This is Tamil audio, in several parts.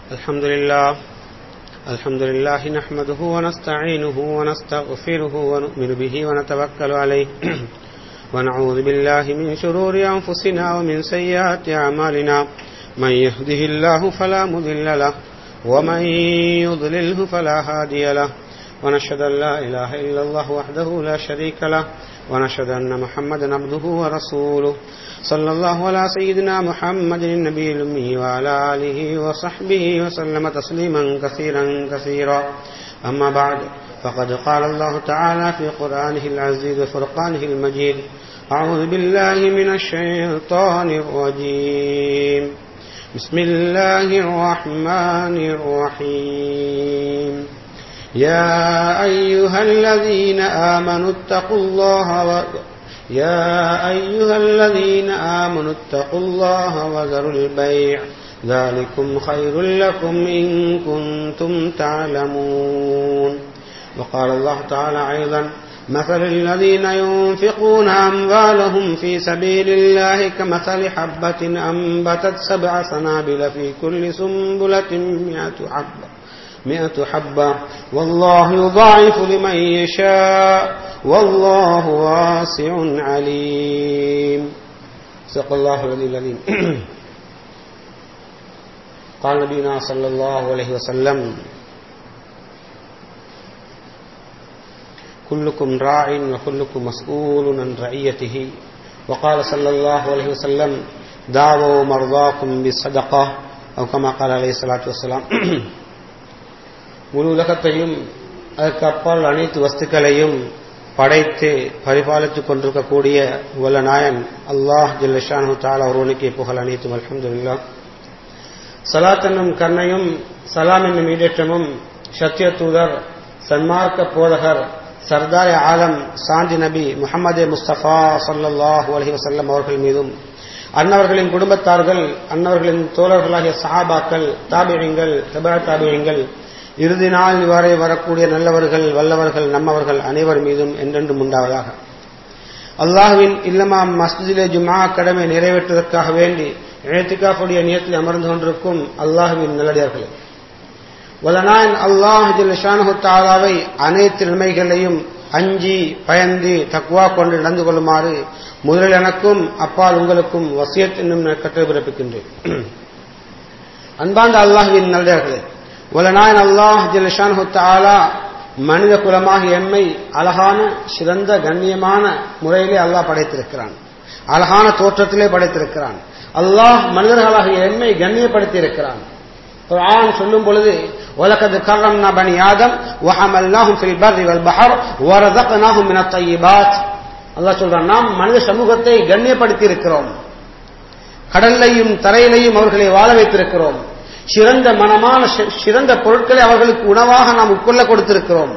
الحمد لله الحمد لله نحمده ونستعينه ونستغفره ونؤمن به ونتوكل عليه ونعوذ بالله من شرور أنفسنا ومن سيئات أعمالنا من يهده الله فلا مضل له ومن يضلله فلا هادي له ونشهد أن لا إله إلا الله وحده لا شريك له ونشهد أن محمدا عبده ورسوله صلى الله على سيدنا محمد النبي الأمي وعلى آله وصحبه وسلم تسليما كثيرا كثيرا أما بعد فقد قال الله تعالى في قرآنه العزيز وفرقانه المجيد أعوذ بالله من الشيطان الرجيم بسم الله الرحمن الرحيم يا أيها الذين آمنوا اتقوا الله و... يا أيها الذين آمنوا اتقوا الله وذروا البيع ذلكم خير لكم إن كنتم تعلمون وقال الله تعالى أيضا مثل الذين ينفقون أموالهم في سبيل الله كمثل حبة أنبتت سبع سنابل في كل سنبلة مئة حبة مئة حبة والله يضاعف لمن يشاء والله واسع عليم صدق الله العلي العليم قال نبينا صلى الله عليه وسلم كلكم راع وكلكم مسؤول عن رعيته وقال صلى الله عليه وسلم دعوا مرضاكم بالصدقة أو كما قال عليه الصلاة والسلام முழு உலகத்தையும் அதற்கு அப்பால் அனைத்து வஸ்துக்களையும் படைத்து பரிபாலித்துக் கொண்டிருக்கக்கூடிய வல்ல நாயன் அல்லாஹ் ஜில்லஷானு தாலா ஒருவனுக்கு புகழ் அனைத்தும் அலமதுல்லா சலாத் என்னும் கண்ணையும் சலாம் என்னும் ஈடேற்றமும் சத்திய தூதர் சன்மார்க்க போதகர் சர்தார் ஆலம் சாந்தி நபி முகமது முஸ்தபா சல்லாஹூ அலஹி வசல்லம் அவர்கள் மீதும் அன்னவர்களின் குடும்பத்தார்கள் அன்னவர்களின் தோழர்களாகிய சஹாபாக்கள் தாபியங்கள் தபா தாபியங்கள் இறுதி நாள் வரை வரக்கூடிய நல்லவர்கள் வல்லவர்கள் நம்மவர்கள் அனைவர் மீதும் என்றென்றும் உண்டாவதாக அல்லாஹுவின் இல்லமா மஸ்ஜிதிலே ஜுமா கடமை நிறைவேற்றுவதற்காக வேண்டி எழுத்துக்காப்புடைய நியத்தில் அமர்ந்து கொண்டிருக்கும் அல்லாஹுவின் நல்லடியார்களே வலனான் அல்லாஹ் ஷானு தாலாவை அனைத்து நன்மைகளையும் அஞ்சி பயந்து தக்குவா கொண்டு நடந்து கொள்ளுமாறு முதலில் எனக்கும் அப்பால் உங்களுக்கும் வசியத் என்னும் கட்டளை பிறப்பிக்கின்றேன் அன்பாந்த அல்லாஹுவின் நல்லடியார்களே வலனாயன் அல்லாஹ் ஜில்ஷானு தாலா மனித குலமாக எம்மை அழகான சிறந்த கண்ணியமான முறையிலே அல்லாஹ் படைத்திருக்கிறான் அழகான தோற்றத்திலே படைத்திருக்கிறான் அல்லாஹ் மனிதர்களாக எம்மை கண்ணியப்படுத்தி இருக்கிறான் குர்ஆன் சொல்லும் பொழுது வலக்கது கர்ரம்னா பனி ஆதம் வஹமல்னாஹும் ஃபில் பர்ரி வல் பஹர் வரதக்னாஹும் மினத் தய்யிபாத் அல்லாஹ் சொல்றான் நாம் மனித சமூகத்தை கண்ணியப்படுத்தி இருக்கிறோம் கடல்லையும் தரையிலையும் அவர்களை வாழ வைத்திருக்கிறோம் சிறந்த மனமான சிறந்த பொருட்களை அவர்களுக்கு உணவாக நாம் உட்கொள்ள கொடுத்திருக்கிறோம்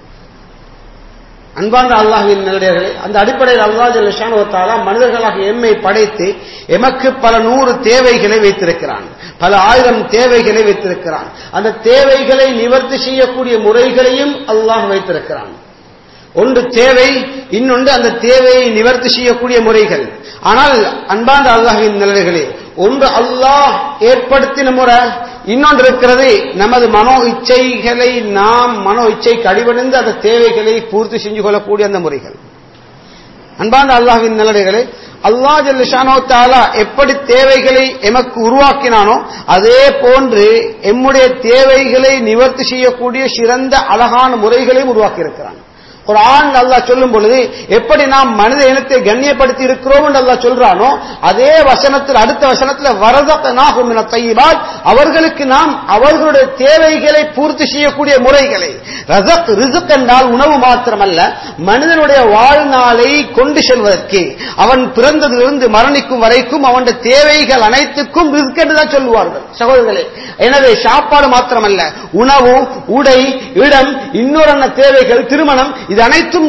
அன்பார்ந்த அல்லாஹுவின் நல்லடியார்களே அந்த அடிப்படையில் அல்லாஹ் ஜல்ஷானுவத்தாலா மனிதர்களாக எம்மை படைத்து எமக்கு பல நூறு தேவைகளை வைத்திருக்கிறான் பல ஆயிரம் தேவைகளை வைத்திருக்கிறான் அந்த தேவைகளை நிவர்த்தி செய்யக்கூடிய முறைகளையும் அல்லாஹ் வைத்திருக்கிறான் ஒன்று தேவை இன்னொன்று அந்த தேவையை நிவர்த்தி செய்யக்கூடிய முறைகள் ஆனால் அன்பார்ந்த அல்லாஹின் நிலைகளே ஒன்று அல்லாஹ் ஏற்படுத்தின முறை இன்னொன்று இருக்கிறது நமது மனோ இச்சைகளை நாம் மனோ இச்சைக்கு அடிபணிந்து அந்த தேவைகளை பூர்த்தி செஞ்சு கொள்ளக்கூடிய அந்த முறைகள் அன்பார்ந்த அல்லாஹின் நிலைகளே அல்லா ஜல்லிஷானோ தாலா எப்படி தேவைகளை எமக்கு உருவாக்கினானோ அதே போன்று எம்முடைய தேவைகளை நிவர்த்தி செய்யக்கூடிய சிறந்த அழகான முறைகளையும் உருவாக்கி இருக்கிறான் குரான் அல்லாஹ் சொல்லும் பொழுது எப்படி நாம் மனித இனத்தை கண்ணியப்படுத்தி இருக்கிறோம் என்று அல்லாஹ் சொல்றானோ அதே வசனத்தில் அடுத்த வசனத்தில் வரதனாகும் தையிபால் அவர்களுக்கு நாம் அவர்களுடைய தேவைகளை பூர்த்தி செய்யக்கூடிய முறைகளை ரசக் ரிசுக் என்றால் உணவு மாத்திரமல்ல மனிதனுடைய வாழ்நாளை கொண்டு செல்வதற்கு அவன் பிறந்ததிலிருந்து மரணிக்கும் வரைக்கும் அவனுடைய தேவைகள் அனைத்துக்கும் ரிஸ்க் என்று தான் சொல்லுவார்கள் சகோதரர்களே எனவே சாப்பாடு மாத்திரமல்ல உணவு உடை இடம் இன்னொரு தேவைகள் திருமணம் இது அனைத்தும்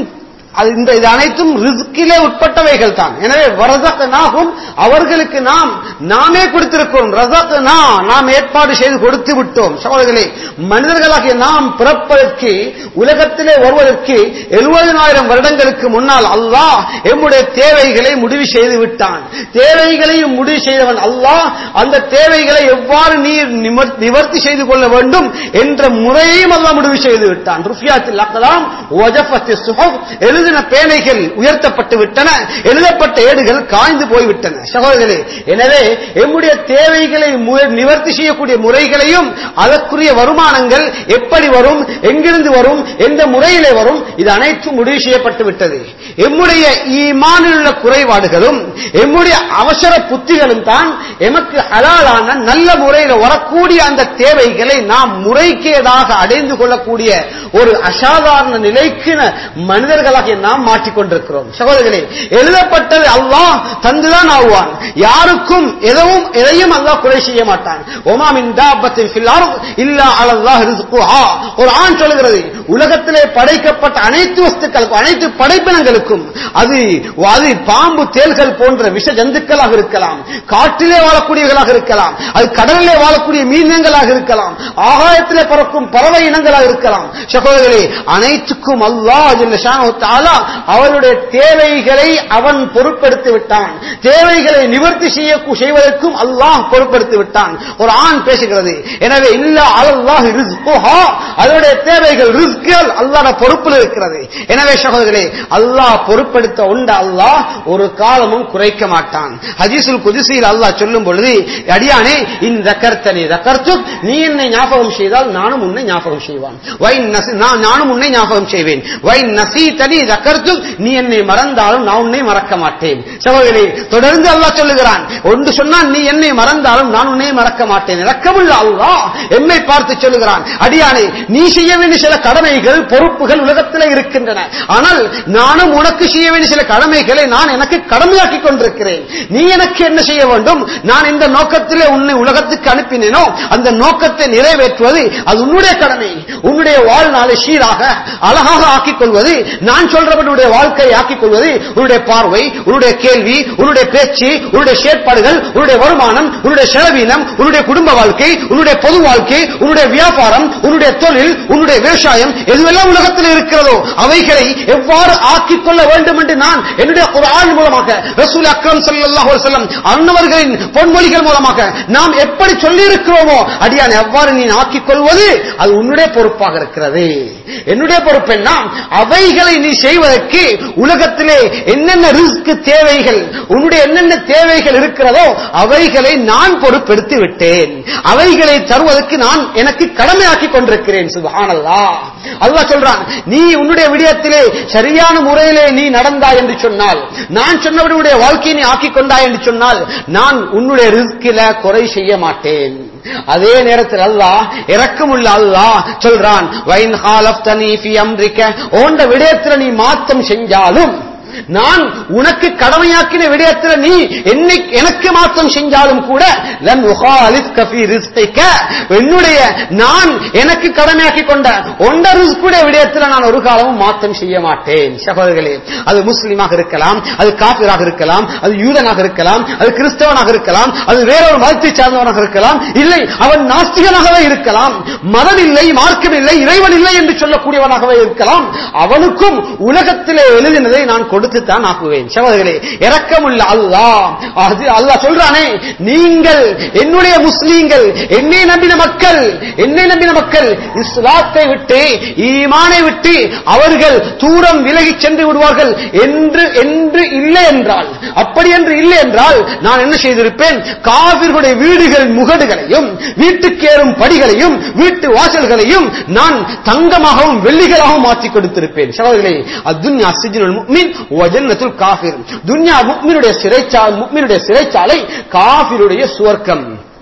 அது இந்த இது அனைத்தும் ரிஸ்கிலே உட்பட்டவைகள் தான் எனவே வரதக்கனாகும் அவர்களுக்கு நாம் நாமே கொடுத்திருக்கிறோம் ரசக்னா நாம் ஏற்பாடு செய்து கொடுத்து விட்டோம் சகோதரர்களே மனிதர்களாகிய நாம் பிறப்பதற்கு உலகத்திலே வருவதற்கு எழுபதனாயிரம் வருடங்களுக்கு முன்னால் அல்லாஹ் எம்முடைய தேவைகளை முடிவு செய்து விட்டான் தேவைகளையும் முடிவு செய்தவன் அல்லாஹ் அந்த தேவைகளை எவ்வாறு நீர் நிமர்- நிவர்த்தி செய்து கொள்ள வேண்டும் என்ற முறையையும் அல்லாஹ் முடிவு செய்து விட்டான் ருஃபியாத்தில் அக்கலாம் வஜஃபத்தி சுஹப் எழுதின பேனைகள் உயர்த்தப்பட்டு விட்டன எழுதப்பட்ட ஏடுகள் காய்ந்து போய்விட்டன சகோதரர்களே எனவே எம்முடைய தேவைகளை மு- நிவர்த்தி செய்யக்கூடிய முறைகளையும் அதற்குரிய வருமானங்கள் எப்படி வரும் எங்கிருந்து வரும் எந்த முறையிலே வரும் இது அனைத்தும் முடிவு செய்யப்பட்டு விட்டது எம்முடைய ஈமானில் உள்ள குறைபாடுகளும் எம்முடைய அவசர புத்திகளும் தான் எமக்கு ஹலாலான நல்ல முறையில் வரக்கூடிய அந்த தேவைகளை நாம் முறைகேடாக அடைந்து கொள்ளக்கூடிய ஒரு அசாதாரண நிலைக்கு ந- மனிதர்களாகிய நாம் மாற்றிக்கொண்டிருக்கிறோம் சகோதரர்களே எழுதப்பட்டது அல்லாஹ் தந்துதான் ஆகுவான் யாருக்கும் எதுவும் எதையும் அல்லாஹ் குறை செய்ய மாட்டான் ஒமாமின் தாபத்தின் ஃபில் அர்த் இல்லா அலல்லாஹ் ரிஸ்குஹா ஒரு ஆண் சொல்கிறது உலகத்திலே படைக்கப்பட்ட அனைத்து வஸ்துக்களுக்கும் அனைத்து படைப்பினங்களுக்கும் அது அது பாம்பு தேள்கள் போன்ற விஷ ஜந்துக்களாக இருக்கலாம் காட்டிலே வாழக்கூடியவர்களாக இருக்கலாம் அது கடலிலே வாழக்கூடிய மீனங்களாக இருக்கலாம் ஆகாயத்திலே பறக்கும் பறவை இனங்களாக இருக்கலாம் சகோதரர்களே அனைத்துக்கும் அல்லாஹ் ஜல்ல ஷானஹு தஆலா அவருடைய தேவைகளை அவன் பொறுப்பெடுத்து விட்டான் தேவைகளை நிவர்த்தி செய்ய செய்வதற்கும் அல்லாஹ் பொறுப்பெடுத்து விட்டான் ஒரு ஆண் பேசுகிறது எனவே இல்ல அல்லாஹ் ரிஸ்குஹா அதனுடைய தேவைகள் ரிஸ்குகள் அல்லாஹ்ட பொறுப்பில் இருக்கிறது எனவே சகோதரர்களே அல்லாஹ் பொறுப்பெடுத்த உண்ட அல்லாஹ் ஒரு காலமும் குறைக்க மாட்டான் ஹதீஸுல் குதிசியில் அல்லாஹ் சொல்லும் பொழுது அடியானே இந்த கர்த்தனி கர்த்து நீ என்னை ஞாபகம் செய்தால் நானும் உன்னை ஞாபகம் செய்வான் வை நசி- நான் நானும் உன்னை ஞாபகம் செய்வேன் வை நசி தனி கர்த்து நீ என்னை மறந்தாலும் நான் உன்னை மறக்க மாட்டேன் சகோதரி தொடர்ந்து அல்லாஹ் சொல்லுகிறான் ஒன்று சொன்னால் நீ என்னை மறந்தாலும் நான் உன்னை மறக்க மாட்டேன் இறக்கமுள்ள அல்லாஹ் எம்மை பார்த்து சொல்லுகிறான் அடியானே நீ செய்ய வேண்டிய சில கடமைகள் பொறுப்புகள் உலகத்தில் இருக்கின்றன ஆனால் நானும் உனக்கு செய்ய வேண்டிய சில கடமைகளை நான் எனக்கு கடமையாக்கி கொண்டிருக்கிறேன் நீ எனக்கு என்ன செய்ய வேண்டும் நான் இந்த நோக்கத்திலே உன்னை உலகத்துக்கு அனுப்பினேனோ அந்த நோக்கத்தை நிறைவேற்றுவது அது உன்னுடைய கடமை உன்னுடைய வாழ்நாளை சீராக அழகாக ஆக்கிக் கொள்வது நான் சொல்றபடி உன்னுடைய வாழ்க்கையை ஆக்கிக் கொள்வது உன்னுடைய பார்வை உன்னுடைய கேள்வி உன்னுடைய பேச்சு உன்னுடைய செயற்பாடுகள் உன்னுடைய வருமானம் உன்னுடைய செலவீனம் உன்னுடைய குடும்ப வாழ்க்கை உன்னுடைய பொது வாழ்க்கை உன்னுடைய வியாபாரம் உன்னுடைய தொழில் உன்னுடைய விவசாயம் எதுவெல்லாம் உலகத்தில் இருக்கிறதோ அவைகளை எவ்வாறு ஆக்கிக் கொள்ள வேண்டும் என்று நான் என்னுடைய குர்ஆன் மூலமாக ரசூல் அக்ரம் ஸல்லல்லாஹு அலைஹி வஸல்லம் அன்னவர்களின் பொன்மொழிகள் மூலமாக நாம் எப்படி சொல்லி இருக்கிறோமோ அடியான் எவ்வாறு நீ ஆக்கிக் கொள்வது அது உன்னுடைய பொறுப்பாக இருக்கிறது என்னுடைய பொறுப்பு என்ன அவைகளை நீ செய்வதற்கு உலகத்திலே என்னென்ன ரிஸ்க் தேவைகள் உன்னுடைய என்னென்ன தேவைகள் இருக்கிறதோ அவைகளை நான் பொறுப்பெடுத்து விட்டேன் அவைகளை தருவதற்கு நான் எனக்கு கடமையாக்கி கொண்டிருக்கிறேன் சுபஹானல்லாஹ் அல்லாஹ் சொல்றான் நீ உன்னுடைய விடயத்திலே சரியான முறையிலே நீ நடந்தாய் என்று சொன்னால் நான் சொன்னபடி உன்னுடைய வாழ்க்கையை நீ ஆக்கிக் கொண்டாய் என்று சொன்னால் நான் உன்னுடைய ரிஸ்கில குறை செய்ய மாட்டேன் அதே நேரத்தில் அல்லாஹ் இரக்கமுள்ள அல்லாஹ் சொல்றான் வைன் ஹாலஃப்தனி ஃபி அம்ரிக்க ஓண்ட விடயத்துல நீ மாற்றம் செஞ்சாலும் நான் உனக்கு கடமையாக்கின விடயத்தில் நீ என்னை எனக்கு மாற்றம் செஞ்சாலும் கூட லன் உகாலிஃப்க ஃபீ ரிஸ்கிக்க என்னுடைய நான் எனக்கு கடமையாக்கி கொண்ட ஒன்ற ரிஸ்குடைய விடயத்தில் நான் ஒரு காலமும் மாற்றம் செய்ய மாட்டேன் சகோதரர்களே அது முஸ்லிமாக இருக்கலாம் அது காபிராக இருக்கலாம் அது யூதனாக இருக்கலாம் அது கிறிஸ்தவனாக இருக்கலாம் அது வேறொரு மதத்தை சார்ந்தவனாக இருக்கலாம் இல்லை அவன் நாஸ்திகனாகவே இருக்கலாம் மதம் இல்லை மார்க்கம் இல்லை இறைவன் இல்லை என்று சொல்லக்கூடியவனாகவே இருக்கலாம் அவனுக்கும் உலகத்திலே எழுதினதை நான் கொடுத்துத்தான் ஆக்குவேன் சகோதரர்களே இரக்கமுள்ள அல்லாஹ் அது அல்லாஹ் சொல்றானே நீங்கள் என்னுடைய முஸ்லீம்கள் என்னை நம்பின மக்கள் என்னை நம்பின மக்கள் இஸ்லாத்தை விட்டு ஈமானை விட்டு அவர்கள் தூரம் விலகி சென்று விடுவார்கள் என்று என்று இல்லை என்றால் அப்படி என்று இல்லை என்றால் நான் என்ன செய்திருப்பேன் காவிர்களுடைய வீடுகள் முகடுகளையும் வீட்டுக்கேறும் படிகளையும் வீட்டு வாசல்களையும் நான் தங்கமாகவும் வெள்ளிகளாகவும் மாற்றி கொடுத்திருப்பேன் சகோதரர்களே அத்துன்யா சிஜ்னுல் முக்மின் வஜன்னத்துல் காஃபிர் துன்யா முக்மினுடைய சிறைச்சாலை முக்மினுடைய சிறைச்சாலை காஃபிருடைய சுவர்க்கம்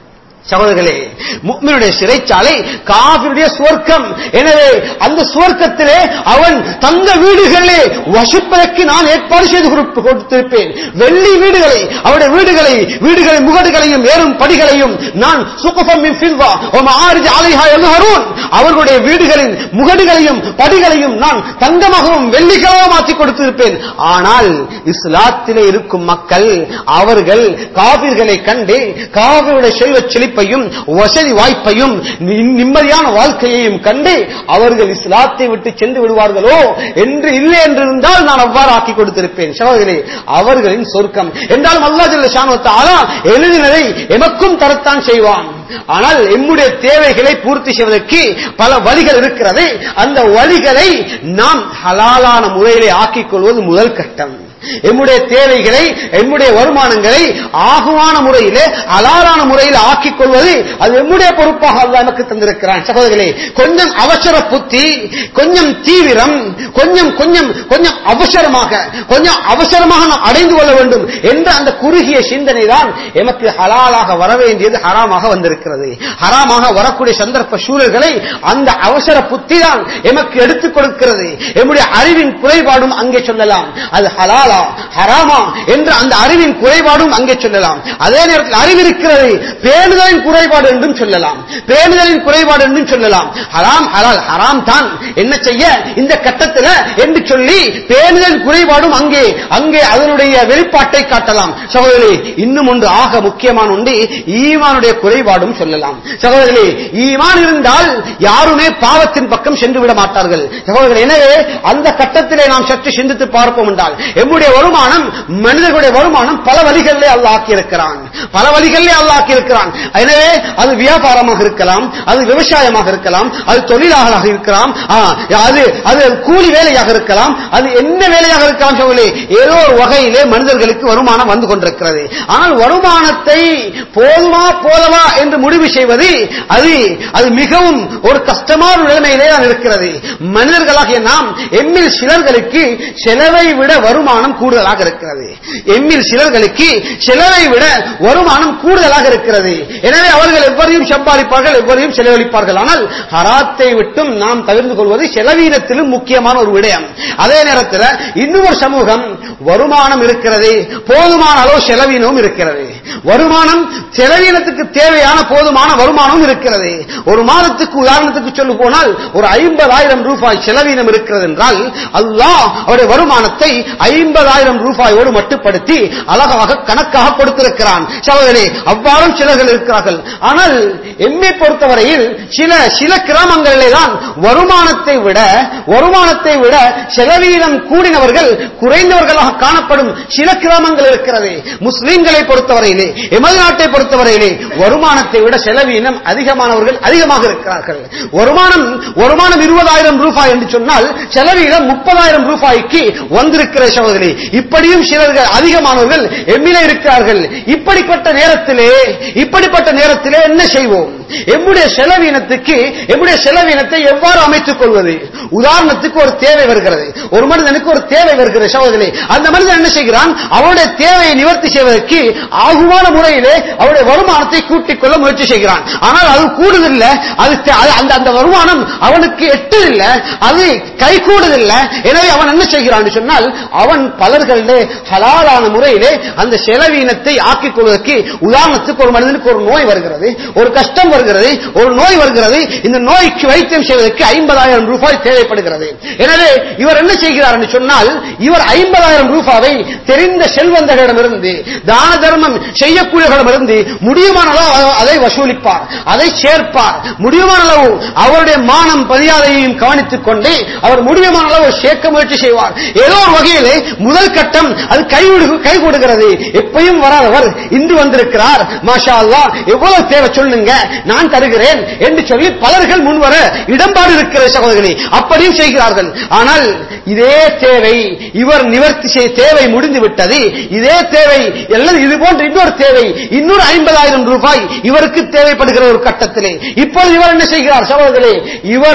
சகோதரர்களே முக்மினுடைய சிறைச்சாலை காபிருடைய சுவர்க்கம் எனவே அந்த சுவர்க்கத்திலே அவன் தங்க வீடுகளிலே வசிப்பதற்கு நான் ஏற்பாடு செய்து கொடுத்து- கொடுத்திருப்பேன் வெள்ளி வீடுகளை அவருடைய வீடுகளை வீடுகளின் முகடுகளையும் ஏறும் படிகளையும் நான் சுகுஃபம் மின் ஃபில்வா வ மஆரிஜ் அலைஹா யظهرون அவர்களுடைய வீடுகளின் முகடுகளையும் படிகளையும் நான் தங்கமாகவும் வெள்ளிகளாகவும் மாற்றி கொடுத்திருப்பேன் ஆனால் இஸ்லாத்திலே இருக்கும் மக்கள் அவர்கள் காவிர்களை கண்டு காவிருடைய செல்வச் செழிப்பையும் வசதி வாய்ப்பையும் நி- நிம்மதியான வாழ்க்கையையும் கண்டு அவர்கள் இஸ்லாத்தை விட்டு சென்று விடுவார்களோ என்று இல்லை என்று இருந்தால் நான் அவ்வாறு ஆக்கி கொடுத்திருப்பேன் சகோதரர்களே அவர்களின் சொர்க்கம் என்றாலும் அல்லாஹ் ஜல்ல ஷானு தஆலா எழுதினதை எமக்கும் தரத்தான் செய்வான் ஆனால் எம்முடைய தேவைகளை பூர்த்தி செய்வதற்கு பல வழிகள் இருக்கிறது அந்த வழிகளை நாம் ஹலாலான முறையிலே ஆக்கிக் கொள்வது முதல் கட்டம் எம்முடைய தேவைகளை எம்முடைய வருமானங்களை ஆகுவான முறையிலே அலாலான முறையில் ஆக்கிக் கொள்வது அது எம்முடைய பொறுப்பாக அல்லாஹ் நமக்கு தந்திருக்கிறான் சகோதரர்களே கொஞ்சம் அவசர புத்தி கொஞ்சம் தீவிரம் கொஞ்சம் கொஞ்சம் கொஞ்சம் அவசரமாக கொஞ்சம் அவசரமாக நாம் அடைந்து கொள்ள வேண்டும் என்ற அந்த குறுகிய சிந்தனை தான் எமக்கு ஹலாலாக வர வேண்டியது ஹராமாக வந்திருக்கிறது ஹராமாக வரக்கூடிய சந்தர்ப்ப சூழல்களை அந்த அவசர புத்தி தான் எமக்கு எடுத்துக் கொடுக்கிறது எம்முடைய அறிவின் குறைபாடும் அங்கே சொல்லலாம் அது ஹலாலா ஹராமா என்ற அந்த அறிவின் குறைபாடும் அங்கே சொல்லலாம் அதே நேரத்தில் அறிவு இருக்கிறது பேணுதலின் குறைபாடு என்றும் சொல்லலாம் பேணுதலின் குறைபாடு என்றும் சொல்லலாம் ஹராம் ஹலால் ஹராம் தான் என்ன செய்ய இந்த கட்டத்தில் என்று சொல்லி பேணுதல் குறைபாடும் அங்கே அங்கே அதனுடைய வெளிப்பாட்டை காட்டலாம் சகோதரி இன்னும் ஒன்று ஆக முக்கியமான ஒன்று ஈமானுடைய குறைபாடும் சொல்லலாம் சகோதரி ஈமான் இருந்தால் யாருமே பாவத்தின் பக்கம் சென்று விட மாட்டார்கள் சகோதரர் எனவே அந்த கட்டத்திலே நாம் சற்று சிந்தித்து பார்ப்போம் என்றால் எம்முடைய வருமானம் மனிதர்களுடைய வருமானம் பல வழிகளிலே அல்லாஹ் ஆக்கியிருக்கிறான் பல வழிகளிலே அல்லாஹ் ஆக்கியிருக்கிறான் எனவே அது வியாபாரமாக இருக்கலாம் அது விவசாயமாக இருக்கலாம் அது தொழிலாளராக இருக்கலாம் ஆ, அது அது கூலி வேலையாக இருக்கலாம் அது என்ன வேலையாக இருக்கலாம் சகோதரி ஏதோ ஒரு வகையிலே மனிதர்களுக்கு வருமானம் வந்து கொண்டிருக்கிறது ஆனால் வருமானத்தை போதுமா போதவா என்று முடிவு செய்வது அது அது மிகவும் ஒரு கஷ்டமான நிலைமையிலே தான் இருக்கிறது மனிதர்களாகிய நாம் எம்மில் சிலர்களுக்கு செலவை விட வருமானம் கூடுதலாக இருக்கிறது எம்மில் சிலர்களுக்கு செலவை விட வருமானம் கூடுதலாக இருக்கிறது எனவே அவர்கள் எவ்வளையும் சம்பாதிப்பார்கள் எவ்வளையும் செலவழிப்பார்கள் ஆனால் ஹராத்தை விட்டும் நாம் தவிர்த்து கொள்வது செலவீனத்திலும் முக்கியமான ஒரு விடயம் அதே நேரத்தில் இன்னும் ஒரு சமூகம் வருமானம் இருக்கிறது போதுமான அளவு செலவீனமும் இருக்கிறது வருமானம் செலவீனத்துக்கு தேவையான போதுமான வருமானம் இருக்கிறது ஒரு மாதத்துக்கு உதாரணத்துக்கு சொல்ல போனால் ஒரு ஐம்பதாயிரம் ரூபாய் செலவீனம் இருக்கிறது என்றால் அல்லாஹ் அவருடைய வருமானத்தை ஐம்பதாயிரம் ரூபாயோடு மட்டுப்படுத்தி அழகாக கணக்காக கொடுத்திருக்கிறான் சகோதரே அவ்வாறும் சிலர்கள் இருக்கிறார்கள் ஆனால் எம்மை பொறுத்தவரையில் சில சில கிராமங்களிலே தான் வருமானத்தை விட வருமானத்தை விட செலவீனம் கூடினவர்கள் குறைந்தவர்களாக காணப்படும் சில கிராமங்கள் இருக்கிறது முஸ்லிம்களை பொறுத்தவரையிலே எமது நாட்டை பொறுத்தவரையிலே வருமானத்தை விட செலவீனம் அதிகமானவர்கள் அதிகமாக இருக்கிறார்கள் வருமானம் வருமானம் இருபதாயிரம் ரூபாய் என்று சொன்னால் செலவீனம் முப்பதாயிரம் ரூபாய்க்கு வந்திருக்கிற சகோதரி இப்படியும் சிலர்கள் அதிகமானவர்கள் எம்மிலே இருக்கிறார்கள் இப்படிப்பட்ட நேரத்திலே இப்படிப்பட்ட நேரத்திலே என்ன செய்வோம் எம்முடைய செலவீனத்துக்கு எம்முடைய செலவீனத்தை எவ்வாறு அமைத்துக் கொள்வது உதாரணத்துக்கு ஒரு தேவை வருகிறது ஒரு மனிதனுக்கு ஒரு தேவை வருகிறது சகோதரி அந்த மனிதன் என்ன செய்கிறான் அவனுடைய தேவையை நிவர்த்தி செய்வதற்கு ஆகுமான முறையிலே அவருடைய வருமானத்தை கூட்டிக் கொள்ள முயற்சி செய்கிறான் ஆனால் அது கூடுதில்லை அது தே- அது- அந்த அந்த வருமானம் அவனுக்கு எட்டுதில்லை அது கை கூடுதில்லை எனவே அவன் என்ன செய்கிறான் என்று சொன்னால் அவன் பலர்களிலே ஹலாலான முறையிலே அந்த செலவீனத்தை ஆக்கிக் கொள்வதற்கு உதாரணத்துக்கு ஒரு மனிதனுக்கு ஒரு நோய் வருகிறது ஒரு கஷ்டம் வருகிறது ஒரு நோய் வருகிறது இந்த நோய்க்கு வைத்தியம் செய்வதற்கு ஐம்பதாயிரம் ரூபாய் தேவைப்படுகிறது எனவே இவர் என்ன செய்கிறார் என்று சொன்னால் இவர் ஐம்பதாயிரம் ரூபாவை தெரிந்த செல்வந்தர்களிடமிருந்து தான தர்மம் செய்யக்கூடியவர்களிடமிருந்து முடியுமான அளவு அதை வசூலிப்பார் அதை சேர்ப்பார் முடியுமான அளவு அவருடைய மானம் மரியாதையையும் கவனித்துக் கொண்டு அவர் முடியுமான அளவு சேர்க்க முயற்சி செய்வார் ஏதோ ஒரு வகையிலே முதல் கட்டம் அது கைவிடு கைகூடுகிறது எப்பயும் வராதவர் இன்று வந்திருக்கிறார் மாஷா அல்லாஹ் எவ்வளவு தேவை சொல்லுங்க நான் தருகிறேன் என்று சொல்லி பலர்கள் முன்வர இடம்பாடு இருக்கிற சகோதரர்களே அப்படியும் செய்கிறார்கள் ஆனால் இதே தேவை இவர் நிவர்த்தி செய்ய தேவை முடிந்து விட்டது இதே தேவை அல்லது இது போன்ற இன்னொரு தேவை இன்னொரு ஐம்பதாயிரம் ரூபாய் இவருக்கு தேவைப்படுகிற ஒரு கட்டத்திலே இப்பொழுது இவர் என்ன செய்கிறார் சகோதரர்களே இவர்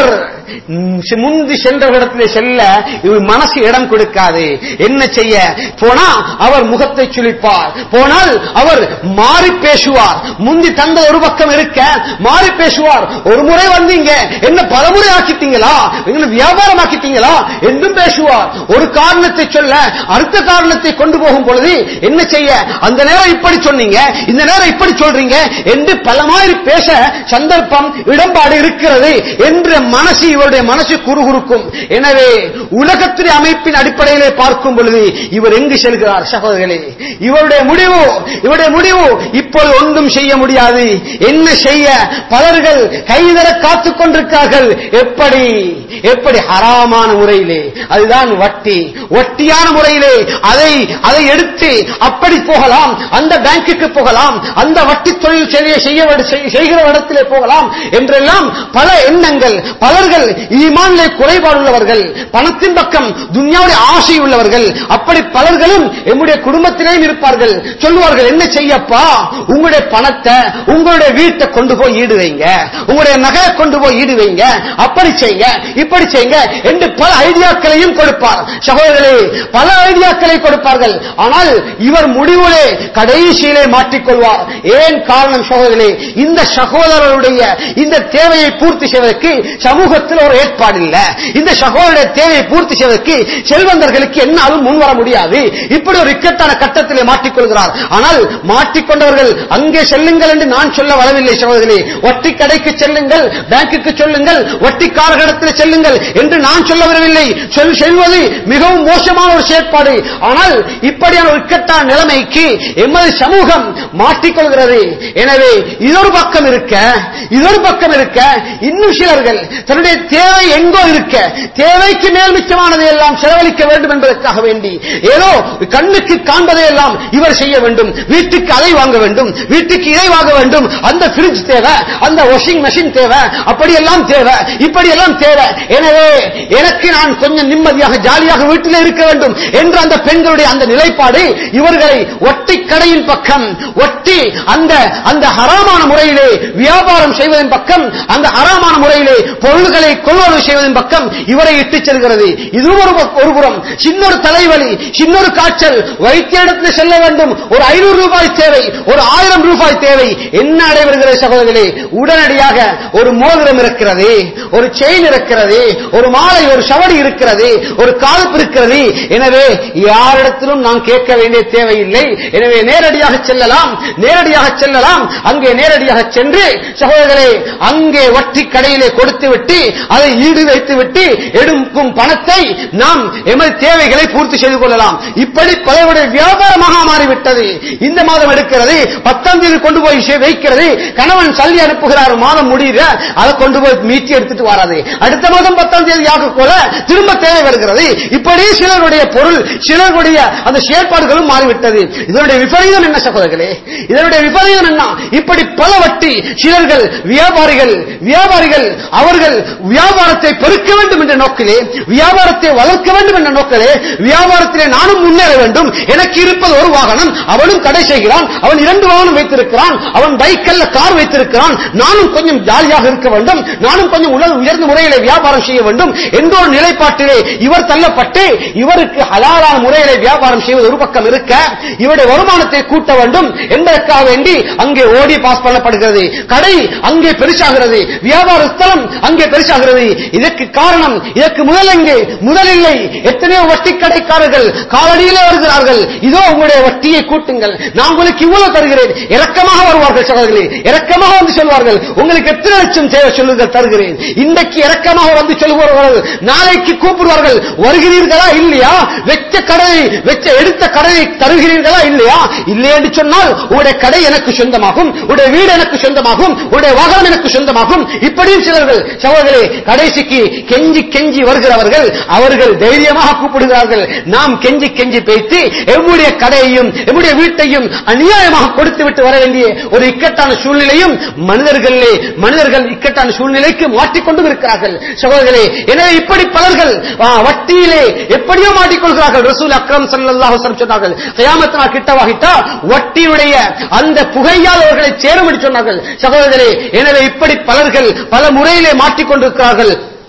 ம், முந்தி சென்ற இடத்திலே செல்ல இவர் மனசு இடம் கொடுக்காது என்ன செய்ய போனா அவர் முகத்தை சுளிப்பார் போனால் அவர் மாறி பேசுவார் முந்தி தந்த ஒரு பக்கம் இருக்க மாறி பேசுவார் ஒரு முறை வந்தீங்க என்ன பலமுறை ஆக்கிட்டீங்களா என்ன வியாபாரம் ஆக்கிட்டீங்களா என்றும் பேசுவார் ஒரு காரணத்தை சொல்ல அடுத்த காரணத்தை கொண்டு போகும் பொழுது என்ன செய்ய அந்த நேரம் இப்படி சொன்னீங்க இந்த நேரம் இப்படி சொல்றீங்க என்று பல மாதிரி பேச சந்தர்ப்பம் இடம்பாடு இருக்கிறது என்ற மனசு இவருடைய மனசு குறுகுறுக்கும் எனவே உலகத்தின் அமைப்பின் அடிப்படையிலே பார்க்கும் பொழுது இவர் எங்கு செல்கிறார் சகோதரர்களே இவருடைய முடிவு இவருடைய முடிவு இப்போது ஒன்றும் செய்ய முடியாது என்ன செய்ய பலர்கள் கைதர காத்துக் கொண்டிருக்கிறார்கள் எப்படி எப்படி ஹராமான முறையிலே அதுதான் வட்டி வட்டியான முறையிலே அதை அதை எடுத்து அப்படி போகலாம் அந்த பேங்குக்கு போகலாம் அந்த வட்டி தொழில் செய்ய செய்ய செய்- செய்கிற இடத்திலே போகலாம் என்றெல்லாம் பல எண்ணங்கள் பலர்கள் ஈமானிலே குறைபாடுள்ளவர்கள் பணத்தின் பக்கம் துன்யாவுடைய ஆசை உள்ளவர்கள் அப்படி பலர்களும் எம்முடைய குடும்பத்திலேயும் இருப்பார்கள் சொல்லுவார்கள் என்ன செய்யப்பா உங்களுடைய பணத்தை உங்களுடைய வீட்டை கொண்டு போய் ஈடு வைங்க உங்களுடைய நகையை கொண்டு போய் ஈடு வைங்க அப்படி செய்யுங்க இப்படி செய்யுங்க என்று பல ஐடியாக்களையும் கொடுப்பார் சகோதரர்களே பல ஐடியாக்களை கொடுப்பார்கள் ஆனால் இவர் முடிவிலே கடைசியிலே மாட்டிக்கொள்வார் ஏன் காரணம் சகோதரர்களே இந்த சகோதரருடைய இந்த தேவையை பூர்த்தி செய்வதற்கு சமூகத்தில் ஒரு ஏற்பாடு இல்ல இந்த சகோதரருடைய தேவையை பூர்த்தி செய்வதற்கு செல்வந்தர்களுக்கு என்னாலும் முன்வர முடியாது இப்படி ஒரு இக்கட்டான கட்டத்திலே மாட்டிக்கொள்கிறார் ஆனால் மாட்டிக்கொண்டவர்கள் அங்கே செல்லுங்கள் என்று நான் சொல்ல வரவில்லை சகோதரர்களே வட்டி கடைக்கு செல்லுங்கள் பேங்குக்கு சொல்லுங்கள் வட்டிக்காரர்களிடத்தில் செல்லுங்கள் என்று நான் சொல்ல வரவில்லை சொல் செல்வது மிகவும் மோசமான ஒரு செயற்பாடு ஆனால் இப்படியான ஒரு இக்கட்டான நிலைமைக்கு எமது சமூகம் மாட்டிக்கொள்கிறது எனவே இதொரு பக்கம் இருக்க இதொரு பக்கம் இருக்க இன்னும் சிலர்கள் தன்னுடைய தேவை எங்கோ இருக்க தேவைக்கு மேல் மிச்சமானதை எல்லாம் செலவழிக்க வேண்டும் என்பதற்காக வேண்டி ஏதோ கண்ணுக்கு காண்பதை எல்லாம் இவர் செய்ய வேண்டும் வீட்டுக்கு அதை வாங்க வேண்டும் வீட்டுக்கு இதை வாங்க வேண்டும் அந்த ஃபிரிட்ஜ் தேவை அந்த வாஷிங் மெஷின் தேவை அப்படியெல்லாம் தேவை இப்படியெல்லாம் தேவை எனவே எனக்கு நான் கொஞ்சம் நிம்மதியாக ஜாலியாக வீட்டில் இருக்க வேண்டும் என்ற அந்த பெண்களுடைய அந்த நிலைப்பாடு இவர்களை ஒட்டி கடையின் பக்கம் ஒட்டி அந்த அந்த ஹராமான முறையிலே வியாபாரம் செய்வதன் பக்கம் அந்த ஹராமான முறையிலே பொருள்களை கொள்வனவு செய்வதன் பக்கம் இவரை இட்டுச் செல்கிறது இது ஒரு பக்- ஒரு புறம் சின்னொரு தலைவலி சின்னொரு காய்ச்சல் வைத்தியரிடத்தில் செல்ல வேண்டும் ஒரு ஐநூறு ரூபாய் தேவை ஒரு ஆயிரம் ரூபாய் தேவை என்ன அடைவருகிறது சகோதரர்களே உடனடியாக ஒரு மோதிரம் இருக்கிறது ஒரு செயின் இருக்கிறது ஒரு மாலை ஒரு சவடி இருக்கிறது ஒரு காலப்பு இருக்கிறது எனவே யாரிடத்திலும் நாம் கேட்க வேண்டிய தேவையில்லை எனவே நேரடியாக செல்லலாம் நேரடியாக செல்லலாம் அங்கே நேரடியாக சென்று சகோதரர்களே அங்கே வட்டி கடையிலே கொடுத்து விட்டு அதை ஈடு வைத்து விட்டு எடுக்கும் பணத்தை நாம் எமது தேவைகளை பூர்த்தி செய்து கொள்ளலாம் இப்படி பலருடைய வியாபாரமாக மாறிவிட்டது இந்த மாதம் எடுக்கிறது பத்தாம் தேதி கொண்டு போய் சே- வைக்கிறது கணவன் சல்லி அனுப்புகிறார் மாதம் முடியுற அதை கொண்டு போய் மீட்டி எடுத்துட்டு வராது அடுத்த மாதம் பத்தாம் தேதி ஆக போல திரும்ப தேவை வருகிறது இப்படி சிலருடைய பொருள் சிலருடைய அந்த செயற்பாடுகளும் மாறிவிட்டது இதனுடைய விபரீதம் என்ன சகோதரர்களே இதனுடைய விபரீதம் என்ன இப்படி பல வட்டி சிலர்கள் வியாபாரிகள் வியாபாரிகள் அவர்கள் வியாபாரத்தை பெருக்க வேண்டும் என்ற நோக்கிலே வியாபாரத்தை வளர்க்க வேண்டும் என்ற நோக்கிலே வியாபாரத்திலே நானும் முன்னேற வேண்டும் எனக்கு இருப்பது ஒரு வாகனம் அவனும் கடை செய்கிறான் அவன் இரண்டு வாகனம் வைத்திருக்கிறான் அவன் பைக்கல்ல கார் வைத்திருக்கிறான் நானும் கொஞ்சம் ஜாலியாக இருக்க வேண்டும் நானும் கொஞ்சம் உலக உயர்ந்த முறையிலே வியாபாரம் செய்ய வேண்டும் என்ற ஒரு நிலைப்பாட்டிலே இவர் தள்ளப்பட்டு இவருக்கு ஹலாலான முறையிலே வியாபாரம் செய்வது ஒரு பக்கம் இருக்க இவருடைய வருமானத்தை கூட்ட வேண்டும் என்பதற்காக வேண்டி அங்கே ஓடி பாஸ் பண்ணப்படுகிறது கடை அங்கே பெருசாகிறது வியாபார ஸ்தலம் அங்கே பெருசாகிறது இதற்கு காரணம் இதற்கு முதல் எங்கே முதல் இல்லை எத்தனையோ வட்டி கடைக்காரர்கள் காலடியிலே வருகிறார்கள் இதோ உங்களுடைய வட்டியை கூட்டுங்கள் நான் உங்களுக்கு இவ்வளவு தருகிறேன் இரக்கமாக வருவார்கள் சகோதரர்களே இரக்கமாக வந்து சொல்வார்கள் உங்களுக்கு எத்தனை லட்சம் தேவை சொல்லுங்கள் தருகிறேன் இன்றைக்கு இரக்கமாக வந்து சொல்லுவார்கள் நாளைக்கு கூப்பிடுவார்கள் வருகிறீர்களா இல்லையா வெச்ச கடை வெச்ச எடுத்த கடையை தருகிறீர்களா இல்லையா இல்லை என்று சொன்னால் உங்களுடைய கடை எனக்கு சொந்தமாகும் உங்களுடைய வீடு எனக்கு சொந்தமாகும் உங்களுடைய வாகனம் எனக்கு சொந்தமாகும் இப்படியும் சிலர்கள் சகோதரர்களே கடைசிக்கு கெஞ்சி கெஞ்சி வருகிறவர்கள் அவர்கள் தைரியமாக கூப்பிடுகிறார்கள் நாம் கெஞ்சி கெஞ்சி பேசி எம்முடைய கடையையும் எம்முடைய வீட்டையும் அநியாயமாக கொடுத்து விட்டு வர வேண்டிய ஒரு இக்கட்டான சூழ்நிலையும் மனிதர்களே மனிதர்கள் இக்கட்டான சூழ்நிலைக்கு மாட்டிக்கொண்டும் இருக்கிறார்கள் சகோதரர்களே எனவே இப்படி பலர்கள் ஆ, வட்டியிலே எப்படியோ மாட்டிக்கொள்கிறார்கள் ரசூல் அக்ரம் ஸல்லல்லாஹு அலைஹி வஸல்லம் சொன்னார்கள் கியாமத் நாள் கிட்டவாகிட்டா வட்டியுடைய அந்த புகையால் அவர்களை சேரும்படி சொன்னார்கள் சகோதரர்களே எனவே இப்படி பலர்கள் பல முறையிலே மாட்டிக்கொண்டிருக்கிறார்கள்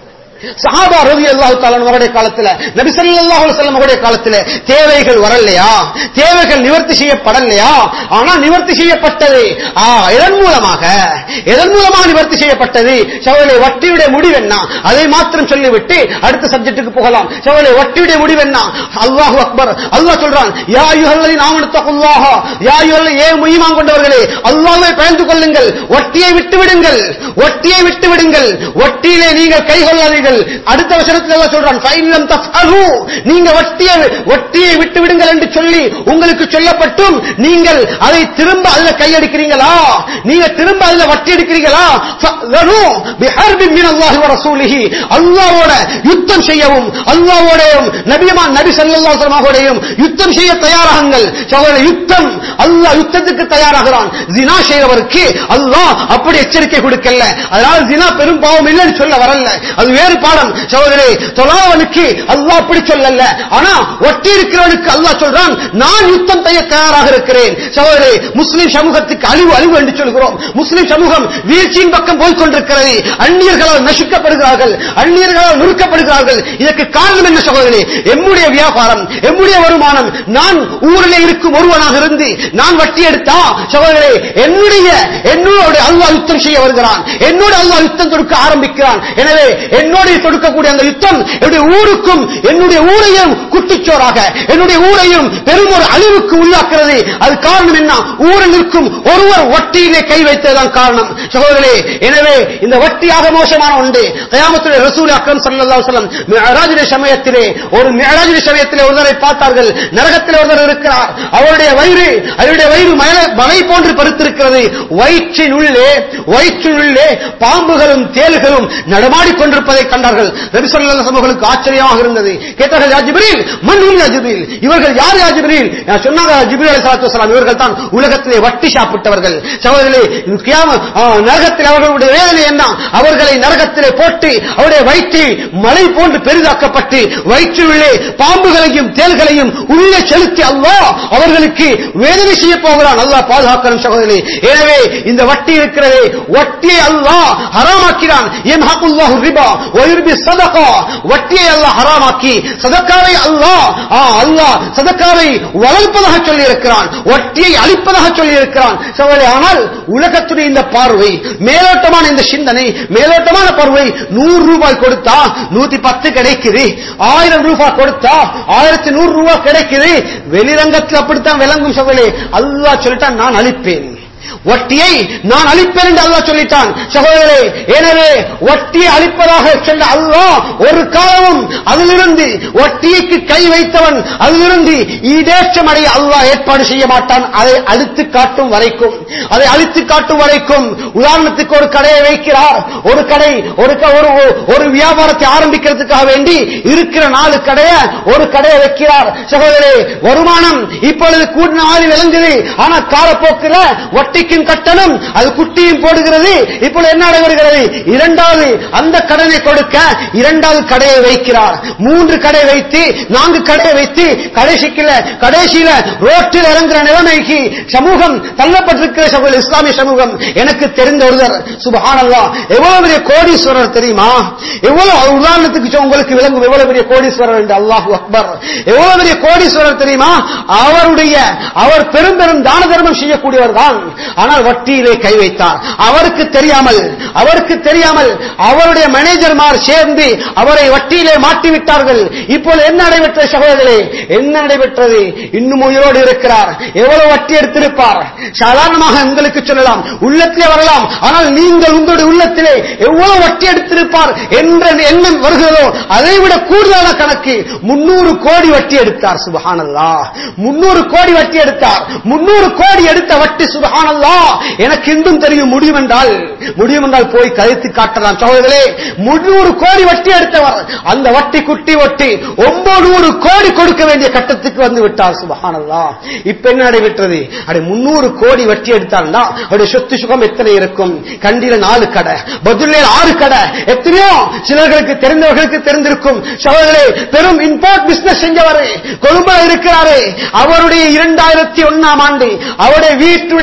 சஹாபா ரலியல்லாஹு தஆலா அவருடைய காலத்துல நபி ஸல்லல்லாஹு அலைஹி வஸல்லம் அவருடைய காலத்துல தேவைகள் வரலையா தேவைகள் நிவர்த்தி செய்யப்படலையா ஆனா நிவர்த்தி செய்யப்பட்டது ஆ, எதன் மூலமாக எதன் மூலமாக நிவர்த்தி செய்யப்பட்டது சவலை வட்டியுடைய முடிவு என்ன அதை மாத்திரம் சொல்லிவிட்டு அடுத்த சப்ஜெக்ட்டுக்கு போகலாம் சவலை வட்டியுடைய முடிவு என்ன அல்லாஹு அக்பர் அல்லாஹ் சொல்றான் யா அய்யுஹல்லதீன ஆமனு தகுல்லாஹ யா அய்யுஹல்ல ஏ ஈமான் கொண்டவர்களே அல்லாஹ்வை பயந்து கொள்ளுங்கள் வட்டியை விட்டு விடுங்கள் வட்டியை விட்டு விடுங்கள் வட்டியிலே நீங்கள் கை கொள்ளாதீர்கள் அடுத்த வசனத்தில் அல்லாஹ் சொல்றான் ஃபைலம் தஃஅலு நீங்க வட்டியை வட்டியை விட்டு விடுங்கள் என்று சொல்லி உங்களுக்கு சொல்லப்பட்டும் நீங்கள் அதை திரும்ப அதுல கையெடுக்கிறீங்களா நீங்க திரும்ப அதுல வட்டி எடுக்கிறீங்களா ஃபஅலு பிஹர்பின் மின் அல்லாஹி வ ரசூலிஹி அல்லாஹ்வோட யுத்தம் செய்யவும் அல்லாஹ்வோடையும் நபியமா நபி ஸல்லல்லாஹு அலைஹி வஸல்லம் யுத்தம் செய்ய தயாராகுங்கள் சகோதர யுத்தம் அல்லாஹ் யுத்தத்துக்கு தயாராகிறான் ஜினா செய்யறவருக்கு அல்லாஹ் அப்படி எச்சரிக்கை கொடுக்கல அதனால ஜினா பெரும் பாவம் இல்லைன்னு சொல்ல வரல அது வேறு பாடம் சகோதரே தொலாவனுக்கு அல்லாஹ் அப்படி சொல்லல ஆனா ஒட்டி இருக்கிறவனுக்கு அல்லாஹ் சொல்றான் நான் யுத்தம் செய்ய தயாராக இருக்கிறேன் சகோதரே முஸ்லிம் சமூகத்துக்கு அழிவு அழிவு என்று சொல்கிறோம் முஸ்லிம் சமூகம் வீழ்ச்சியின் பக்கம் போய் கொண்டிருக்கிறது அந்நியர்களால் நசுக்கப்படுகிறார்கள் அந்நியர்களால் நுறுக்கப்படுகிறார்கள் இதற்கு காரணம் என்ன சகோதரே எம்முடைய வியாபாரம் எம்முடைய வருமானம் நான் ஊரில் இருக்கும் ஒருவனாக இருந்து நான் வட்டி எடுத்தா சகோதரே என்னுடைய என்னோட அல்லாஹ் யுத்தம் செய்ய வருகிறான் என்னோட அல்லாஹ் யுத்தம் தொடுக்க ஆரம்பிக்கிறான் எனவே என்னோட தொடுக்கக்கூடிய அந்த யுத்தம் என்னுடைய ஊருக்கும் என்னுடைய ஊரையும் குட்டிச்சோராக என்னுடைய ஊரையும் பெரும் ஒரு அழிவுக்கு உள்ளாக்குறது அது காரணம் என்ன ஊரில் இருக்கும் ஒருவர் வட்டியிலே கை வைத்ததுதான் காரணம் சகோதரே எனவே இந்த வட்டியாக மோசமான உண்டு கயாமத்துடைய ரசூல் அக்ரம் ஸல்லல்லாஹு அலைஹி வஸல்லம் மிஅராஜின் சமயத்திலே ஒரு மிஅராஜின் சமயத்திலே ஒருவரை பார்த்தார்கள் நரகத்தில் ஒருவர் இருக்கிறார் அவருடைய வயிறு அவருடைய வயிறு மலை- மலை போன்று பருத்திருக்கிறது வயிற்றின் உள்ளே வயிற்றின் உள்ளே பாம்புகளும் தேள்களும் நடமாடிக் கொண்டிருப்பதை கண்டார்கள் நபி ஸல்லல்லாஹு அலைஹி வஸல்லம் அவர்களுக்கு ஆச்சரியமாக இருந்தது கேட்டார்கள் யா ஜிப்ரீல் மன் ஹும் யா ஜிப்ரீல் இவர்கள் யார் யா ஜிப்ரீல் நான் சொன்னாங்க ஜிப்ரீல் அலைஹிஸ்ஸலாத்து வஸலாம் இவர்கள் தான் உலகத்திலே வட்டி சாப்பிட்டவர்கள் சகோதரர்களே இது கியாம ஆ, நரகத்தில் அவர்களுடைய வேதனை என்ன அவர்களை நரகத்திலே போட்டு அவருடைய வயிற்றில் மலை போன்று பெரிதாக்கப்பட்டு வயிற்றிலுள்ளே பாம்புகளையும் தேள்களையும் உள்ளே செலுத்தி அல்லாஹ் அவர்களுக்கு வேதனை செய்ய போகிறான் அல்லாஹ் பாதுகாக்கணும் சகோதரே எனவே இந்த வட்டி இருக்கிறதே வட்டியை அல்லாஹ் ஹராமாக்கிறான் யம்ஹகுல்லாஹு ரிபா வயுர்பி சதகா வட்டியை அல்லாஹ் ஹராமாக்கி சதக்காவை அல்லாஹ் ஆ அல்லாஹ் சதக்காவை வளர்ப்பதாக சொல்லி இருக்கிறான் வட்டியை அழிப்பதாக சொல்லி இருக்கிறான் சகோதரே ஆனால் உலகத்துடைய இந்த பார்வை மேலோட்டமான இந்த சிந்தனை மேலோட்டமான பார்வை நூறு ரூபாய் கொடுத்தா நூத்தி பத்து கிடைக்குது ஆயிரம் ரூபாய் கொடுத்தா ஆயிரத்தி நூறு ரூபாய் கிடைக்குது வெளிரங்கத்தில் அப்படித்தான் விளங்கும் சகோதரே அல்லாஹ் சொல்லிட்டான் நான் அழிப்பேன் வட்டியை நான் அழிப்பேன் என்று அல்லாஹ் சொல்லிட்டான் சகோதரரே எனவே வட்டியை அழிப்பதாக சொன்ன அல்லாஹ் ஒரு காலமும் அதிலிருந்து வட்டிக்கு கை வைத்தவன் அதிலிருந்து ஈடேற்றம் அடைய அல்லாஹ் ஏற்பாடு செய்ய மாட்டான் அதை அழித்து காட்டும் வரைக்கும் அதை அழித்து காட்டும் வரைக்கும் உதாரணத்துக்கு ஒரு கடையை வைக்கிறார் ஒரு கடை ஒரு க- ஒரு ஒரு- ஒரு வியாபாரத்தை ஆரம்பிக்கிறதுக்காக வேண்டி இருக்கிற நாலு கடையை ஒரு கடையை வைக்கிறார் சகோதரே வருமானம் இப்பொழுது கூடின மாதிரி விளங்குது ஆனா காலப்போக்கில் வட்டிக்கும் கட்டணம் அது குட்டியும் போடுகிறது இப்பொழுது என்ன நடைபெறுகிறது இரண்டாவது அந்த கடனை கொடுக்க இரண்டாவது கடையை வைக்கிறார் மூன்று கடை வைத்து நான்கு கடை வைத்து கடைசிக்குல கடைசியில ரோட்டில் இறங்குற நிலைமைக்கு சமூகம் தள்ளப்பட்டிருக்கிற சகோதரர் இஸ்லாமிய சமூகம் எனக்கு தெரிந்த ஒருவர் சுபஹானல்லா எவ்வளவு பெரிய கோடீஸ்வரர் தெரியுமா எவ்வளவு உதாரணத்துக்கு சொ- உங்களுக்கு விளங்கும் எவ்வளவு பெரிய கோடீஸ்வரர் என்று அல்லாஹு அக்பர் எவ்வளவு பெரிய கோடீஸ்வரர் தெரியுமா அவருடைய அவர் பெரும் பெரும் தான தர்மம் செய்யக்கூடியவர் தான் ஆனால் வட்டியிலே கை வைத்தார் அவருக்கு தெரியாமல் அவருக்கு தெரியாமல் அவருடைய மேனேஜர்மார் சேர்ந்து அவரை வட்டியிலே மாட்டி விட்டார்கள் இப்போது என்ன நடைபெற்ற சகோதரர்களே என்ன நடைபெற்றது இன்னும் உயிரோடு இருக்கிறார் எவ்வளவு வட்டி எடுத்திருப்பார் சாதாரணமாக உங்களுக்கு சொல்லலாம் உள்ளத்திலே வரலாம் ஆனால் நீங்கள் உங்களுடைய உள்ளத்திலே எவ்வளவு வட்டி எடுத்திருப்பார் என்ற எண்ணம் வருகிறதோ அதை விட கூடுதலான கணக்கு முன்னூறு கோடி வட்டி எடுத்தார் சுபஹானல்லா முன்னூறு கோடி வட்டி எடுத்தார் முன்னூறு கோடி எடுத்த வட்டி சுபஹானல்லா எனக்கு இன்னும் தெரியும் முடியும் என்றால் முடியும் என்றால் போய் கருத்து காட்டலாம் சகோதரர்களே முன்னூறு கோடி வட்டி எடுத்தவர் அந்த வட்டி குட்டி வட்டி ஒன்பது கோடி கொடுக்க வேண்டிய கட்டத்துக்கு வந்து விட்டார் சுபஹானல்லா இப்ப என்ன நடைபெற்றது அடே முன்னூறு கோடி வட்டி எடுத்தார்னா அவருடைய சொத்து சுகம் எத்தனை இருக்கும் கண்டில நாலு கடை பதிலே ஆறு கடை எத்தனையோ சிலர்களுக்கு தெரிந்தவர்களுக்கு தெரிந்திருக்கும் சகோதரே பெரும் இம்போர்ட் பிசினஸ் செஞ்சவரே கொழும்புல இருக்கிறாரே அவருடைய இரண்டாயிரத்தி ஒன்னாம் ஆண்டு அவருடைய வீட்டுடைய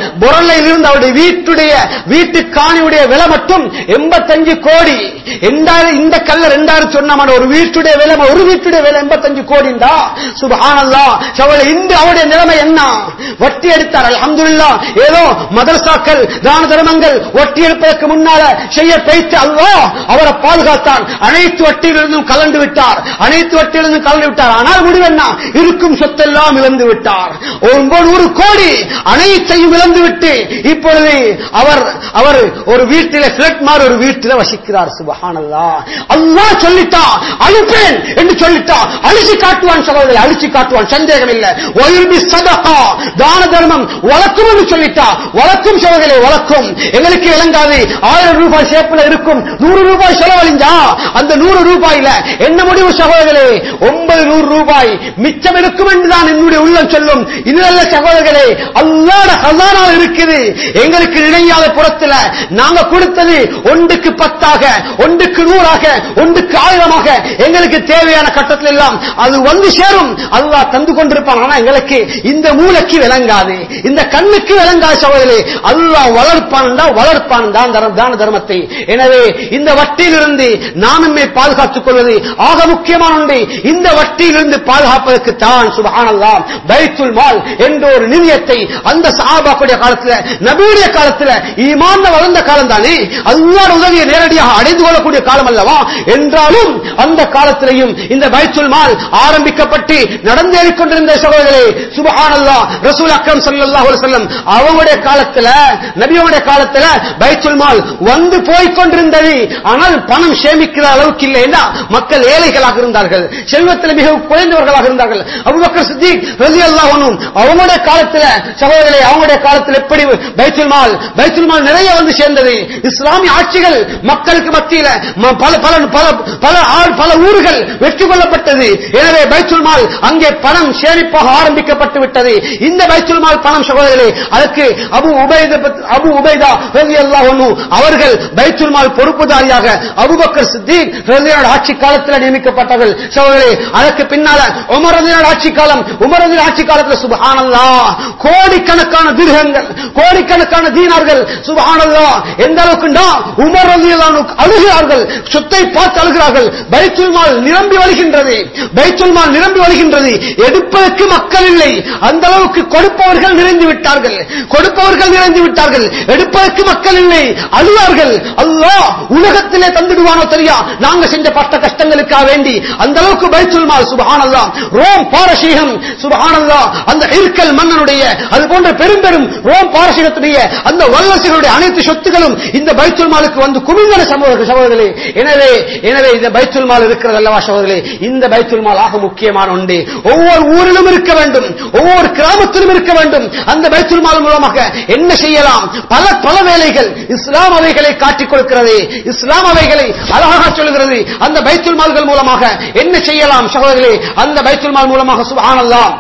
பொருளையில் இருந்து அவருடைய வீட்டுடைய வீட்டு காணியுடைய விலை மட்டும் எண்பத்தஞ்சு கோடி ரெண்டாயிரம் இந்த கல்ல ரெண்டாயிரம் சொன்ன ஒரு வீட்டுடைய விலை ஒரு வீட்டுடைய விலை எண்பத்தஞ்சு கோடிண்டா சுபஹானல்லா சவள இந்த அவருடைய நிலைமை என்ன வட்டி எடுத்தார் அல்ஹம்துலில்லாஹ் ஏதோ மதரசாக்கள் தான தர்மங்கள் வட்டி எடுப்பதற்கு முன்னால செய்ய பேச்சு அல்லாஹ் அவரை பாதுகாத்தான் அனைத்து வட்டியிலிருந்தும் கலந்து விட்டார் அனைத்து வட்டியிலிருந்தும் கலந்து விட்டார் ஆனால் முடிவு என்ன இருக்கும் சொத்தெல்லாம் இழந்து விட்டார் ஒன்பது நூறு கோடி அனைத்தையும் இழந்து விட்டு இப்பொழுது அவர் அவர் ஒரு வீட்டில பிளட் மாறு ஒரு வீட்டில வசிக்கிறார் சுபஹானல்லா அல்லாஹ் சொல்லிட்டா அழிப்பேன் என்று சொல்லிட்டா அழிச்சு காட்டுவான் சகோதரர் அழிச்சு காட்டுவான் சந்தேகம் இல்ல ஒயில்பி சதகா தான தர்மம் வழக்கும் என்று சொல்லிட்டா வழக்கும் சகோதரே வழக்கும் எங்களுக்கு விளங்காது ஆயிரம் ரூபாய் சேப்பில் இருக்கும் நூறு ரூபாய் செலவழிஞ்சா அந்த நூறு ரூபாயில என்ன முடிவு சகோதரர்களே ஒன்பது நூறு ரூபாய் மிச்சம் இருக்கும் என்றுதான் என்னுடைய உள்ளம் சொல்லும் இதுவல்ல சகோதரர்களே அல்லாட ஹசானா இருக்குது எங்களுக்கு நினையாத புறத்துல நாங்க கொடுத்தது ஒன்றுக்கு பத்தாக ஒன்றுக்கு நூறாக ஒன்றுக்கு ஆயிரமாக எங்களுக்கு தேவையான கட்டத்தில் எல்லாம் அது வந்து சேரும் அல்லாஹ் தந்து கொண்டிருப்பான் ஆனா எங்களுக்கு இந்த மூளைக்கு விளங்காது இந்த கண்ணுக்கு விளங்காது சகோதரே அல்லாஹ் வளர்ப்பான் வளர்ப்பான் தான் தரம் தான தர்மத்தை எனவே இந்த வட்டியிலிருந்து நாம் நம்மை பாதுகாத்துக் கொள்வது ஆக முக்கியமான ஒன்று இந்த வட்டியிலிருந்து பாதுகாப்பதற்கு தான் சுபஹானல்லாம் பைத்துல் மால் என்ற ஒரு நிதியத்தை அந்த சஹாபாக்குடைய காலத்துல நபியுடைய காலத்துல ஈமான் வளர்ந்த காலம் தானே அல்லாஹ் உதவியை நேரடியாக அடைந்து கொள்ளக்கூடிய காலம் அல்லவா என்றாலும் அந்த காலத்திலேயும் இந்த பைத்துல் மால் ஆரம்பிக்கப்பட்டு நடந்தேறிக் கொண்டிருந்த சகோதரர்களே சுபஹானல்லா ரசூல் அக்ரம் ஸல்லல்லாஹு அலைஹி வஸல்லம் அவங்களுடைய காலத்துல நபியோடைய காலத்துல பைத்துல் மால் வந்து போய்க் கொண்டிருந்தது ஆனால் பணம் சேமிக்கிற அளவுக்கு இல்லை என்றா மக்கள் ஏழைகளாக இருந்தார்கள் செல்வத்தில் மிக குறைந்தவர்களாக இருந்தார்கள் அபூபக்கர் சித்திக் ரலியல்லாஹு அன்ஹு அவங்களுடைய காலத்துல சகோதரர்களே அவங்களுடைய காலத்தில் எப்படி பைத்துல் மால் பைத்துல் மால் நிறைய வந்து சேர்ந்தது இஸ்லாமிய ஆட்சிகள் மக்களுக்கு மத்தியில ம- பல பல பல பல ஆள் பல ஊர்கள் வெற்றி கொள்ளப்பட்டது எனவே பைத்துல் மால் அங்கே பணம் சேமிப்பாக ஆரம்பிக்கப்பட்டு விட்டது இந்த பைத்துல் மால் பணம் சகோதரர்களே அதற்கு அபு உபைத அபு உபைதா ரலியல்லாஹு அன்ஹு அவர்கள் பைத்துல் மால் பொறுப்புதாரியாக அபூபக்கர் சித்திக் ரலியல்லாஹு ஆட்சி காலத்தில் நியமிக்கப்பட்டார்கள் சகோதரர்களே அதற்கு பின்னால உமர் ரலியல்லாஹு ஆட்சி காலம் உமர் ரலியல்லாஹு ஆட்சி காலத்தில் சுப்ஹானல்லாஹ் கோடிக்கணக்கான திருகங்கள் கோடிக்கணக்கான தீனார்கள் சுப்ஹானல்லாஹ் எந்த அளவுக்குண்டா உமர் ரலியல்லாஹு அன்ஹு அழுகிறார்கள் சொத்தை பார்த்து அழுகிறார்கள் பைத்துல் மால் நிரம்பி வழிகின்றது பைத்துல் மால் நிரம்பி வழிகின்றது எடுப்பதற்கு மக்கள் இல்லை அந்த அளவுக்கு கொடுப்பவர்கள் நிறைந்து விட்டார்கள் கொடுப்பவர்கள் நிறைந்து விட்டார்கள் எடுப்பதற்கு மக்கள் இல்லை அழுவார்கள் அல்லாஹ் உலகத்திலே தந்துடுவானோ தெரியா நாங்க செஞ்ச பட்ட கஷ்டங்களுக்காக வேண்டி அந்த அளவுக்கு பைத்துல் மால் சுபஹானல்லாஹ் ரோம் பாரசீகம் சுபஹானல்லாஹ் அந்த இருக்கல் மன்னனுடைய அது போன்ற பெரும் பெரும் ரோம் பாரசீகத்துடைய அந்த வல்லரசுகளுடைய அனைத்து சொத்துக்களும் இந்த பைத்துல் மாலுக்கு வந்து குமிந்தன சமூக சகோதரர்களே எனவே எனவே இந்த பைத்துல் மால் இருக்கிறது அல்லவா சகோதரர்களே இந்த பைத்துல் மால் ஆக முக்கியமான ஒன்று ஒவ்வொரு ஊரிலும் இருக்க வேண்டும் ஒவ்வொரு கிராமத்திலும் இருக்க வேண்டும் அந்த பைத்துல் மால் மூலமாக என்ன செய்யலாம் பல பல வேலைகள் இஸ்லாம் அவைகளை காட்டிக் கொடுக்கிறது இஸ்லாம் அவைகளை அழகாக சொல்கிறது அந்த பைத்துல் மால்கள் மூலமாக என்ன செய்யலாம் சகோதரர்களே அந்த பைத்துல் மால் மூலமாக சுபஹானல்லாஹ்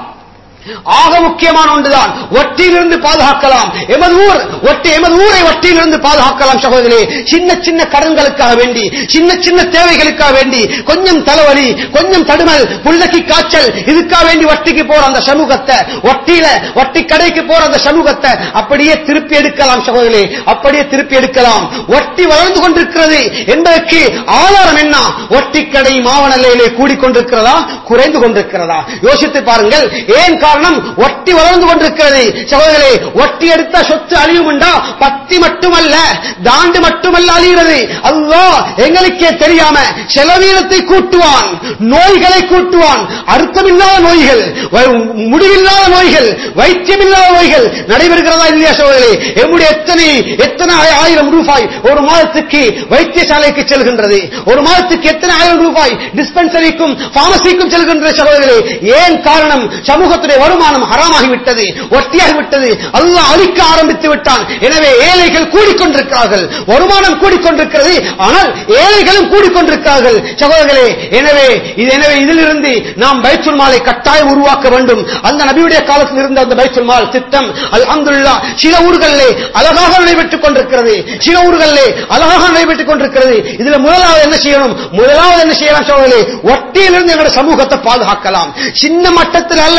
ஆக முக்கியமான ஒன்றுதான் வட்டியிலிருந்து பாதுகாக்கலாம் எமது ஊர் வட்டி எமது ஊரை வட்டியிலிருந்து பாதுகாக்கலாம் சகோதரே சின்ன சின்ன கடன்களுக்காக வேண்டி சின்ன சின்ன தேவைகளுக்காக வேண்டி கொஞ்சம் தலைவலி கொஞ்சம் தடுமல் புள்ளக்கி காய்ச்சல் இதுக்காக வேண்டி வட்டிக்கு போற அந்த சமூகத்தை வட்டியில வட்டி கடைக்கு போற அந்த சமூகத்தை அப்படியே திருப்பி எடுக்கலாம் சகோதரே அப்படியே திருப்பி எடுக்கலாம் வட்டி வளர்ந்து கொண்டிருக்கிறது என்பதற்கு ஆதாரம் என்ன வட்டி கடை மாவனல்லையிலே கூடிக்கொண்டிருக்கிறதா குறைந்து கொண்டிருக்கிறதா யோசித்து பாருங்கள் ஏன் காரணம் வட்டி வளர்ந்து கொண்டிருக்கிறது சகோதரே வட்டி எடுத்த சொத்து அழியும் உண்டா பத்தி மட்டுமல்ல தாண்டு மட்டுமல்ல அழிகிறது அல்லாஹ் எங்களுக்கே தெரியாம செலவீனத்தை கூட்டுவான் நோய்களை கூட்டுவான் அர்த்தமில்லாத நோய்கள் வ- முடிவில்லாத நோய்கள் வைத்தியமில்லாத நோய்கள் நடைபெறுகிறதா இல்லையா சகோதரே எம்முடைய எத்தனை எத்தனை ஆய- ஆயிரம் ரூபாய் ஒரு மாதத்துக்கு வைத்தியசாலைக்கு செல்கின்றது ஒரு மாதத்துக்கு எத்தனை ஆயிரம் ரூபாய் டிஸ்பென்சரிக்கும் பார்மசிக்கும் செல்கின்ற சகோதரர்களே ஏன் காரணம் சமூகத்துடைய வருமானம் ஹராமாகிவிட்டது ஒட்டியாகிவிட்டது அல்லாஹ் அழிக்க ஆரம்பித்து விட்டான் எனவே ஏழைகள் கூடிக்கொண்டிருக்கிறார்கள் வருமானம் கூடிக்கொண்டிருக்கிறது ஆனால் ஏழைகளும் கூடிக்கொண்டிருக்கிறார்கள் சகோதரர்களே எனவே இது எனவே இதிலிருந்து நாம் பைத்துல் மாலை கட்டாயம் உருவாக்க வேண்டும் அந்த நபியுடைய காலத்தில் இருந்த அந்த பைத்துல் மால் திட்டம் அல்ஹம்துலில்லாஹ் சில ஊர்களிலே அழகாக நடைபெற்றுக் கொண்டிருக்கிறது சில ஊர்களிலே அழகாக நடைபெற்றுக் கொண்டிருக்கிறது இதுல முதலாவது என்ன செய்யணும் முதலாவது என்ன செய்யலாம் சகோதரர்களே ஒட்டியிலிருந்து எங்களுடைய சமூகத்தை பாதுகாக்கலாம் சின்ன மட்டத்தில் அல்ல நினை அப்படி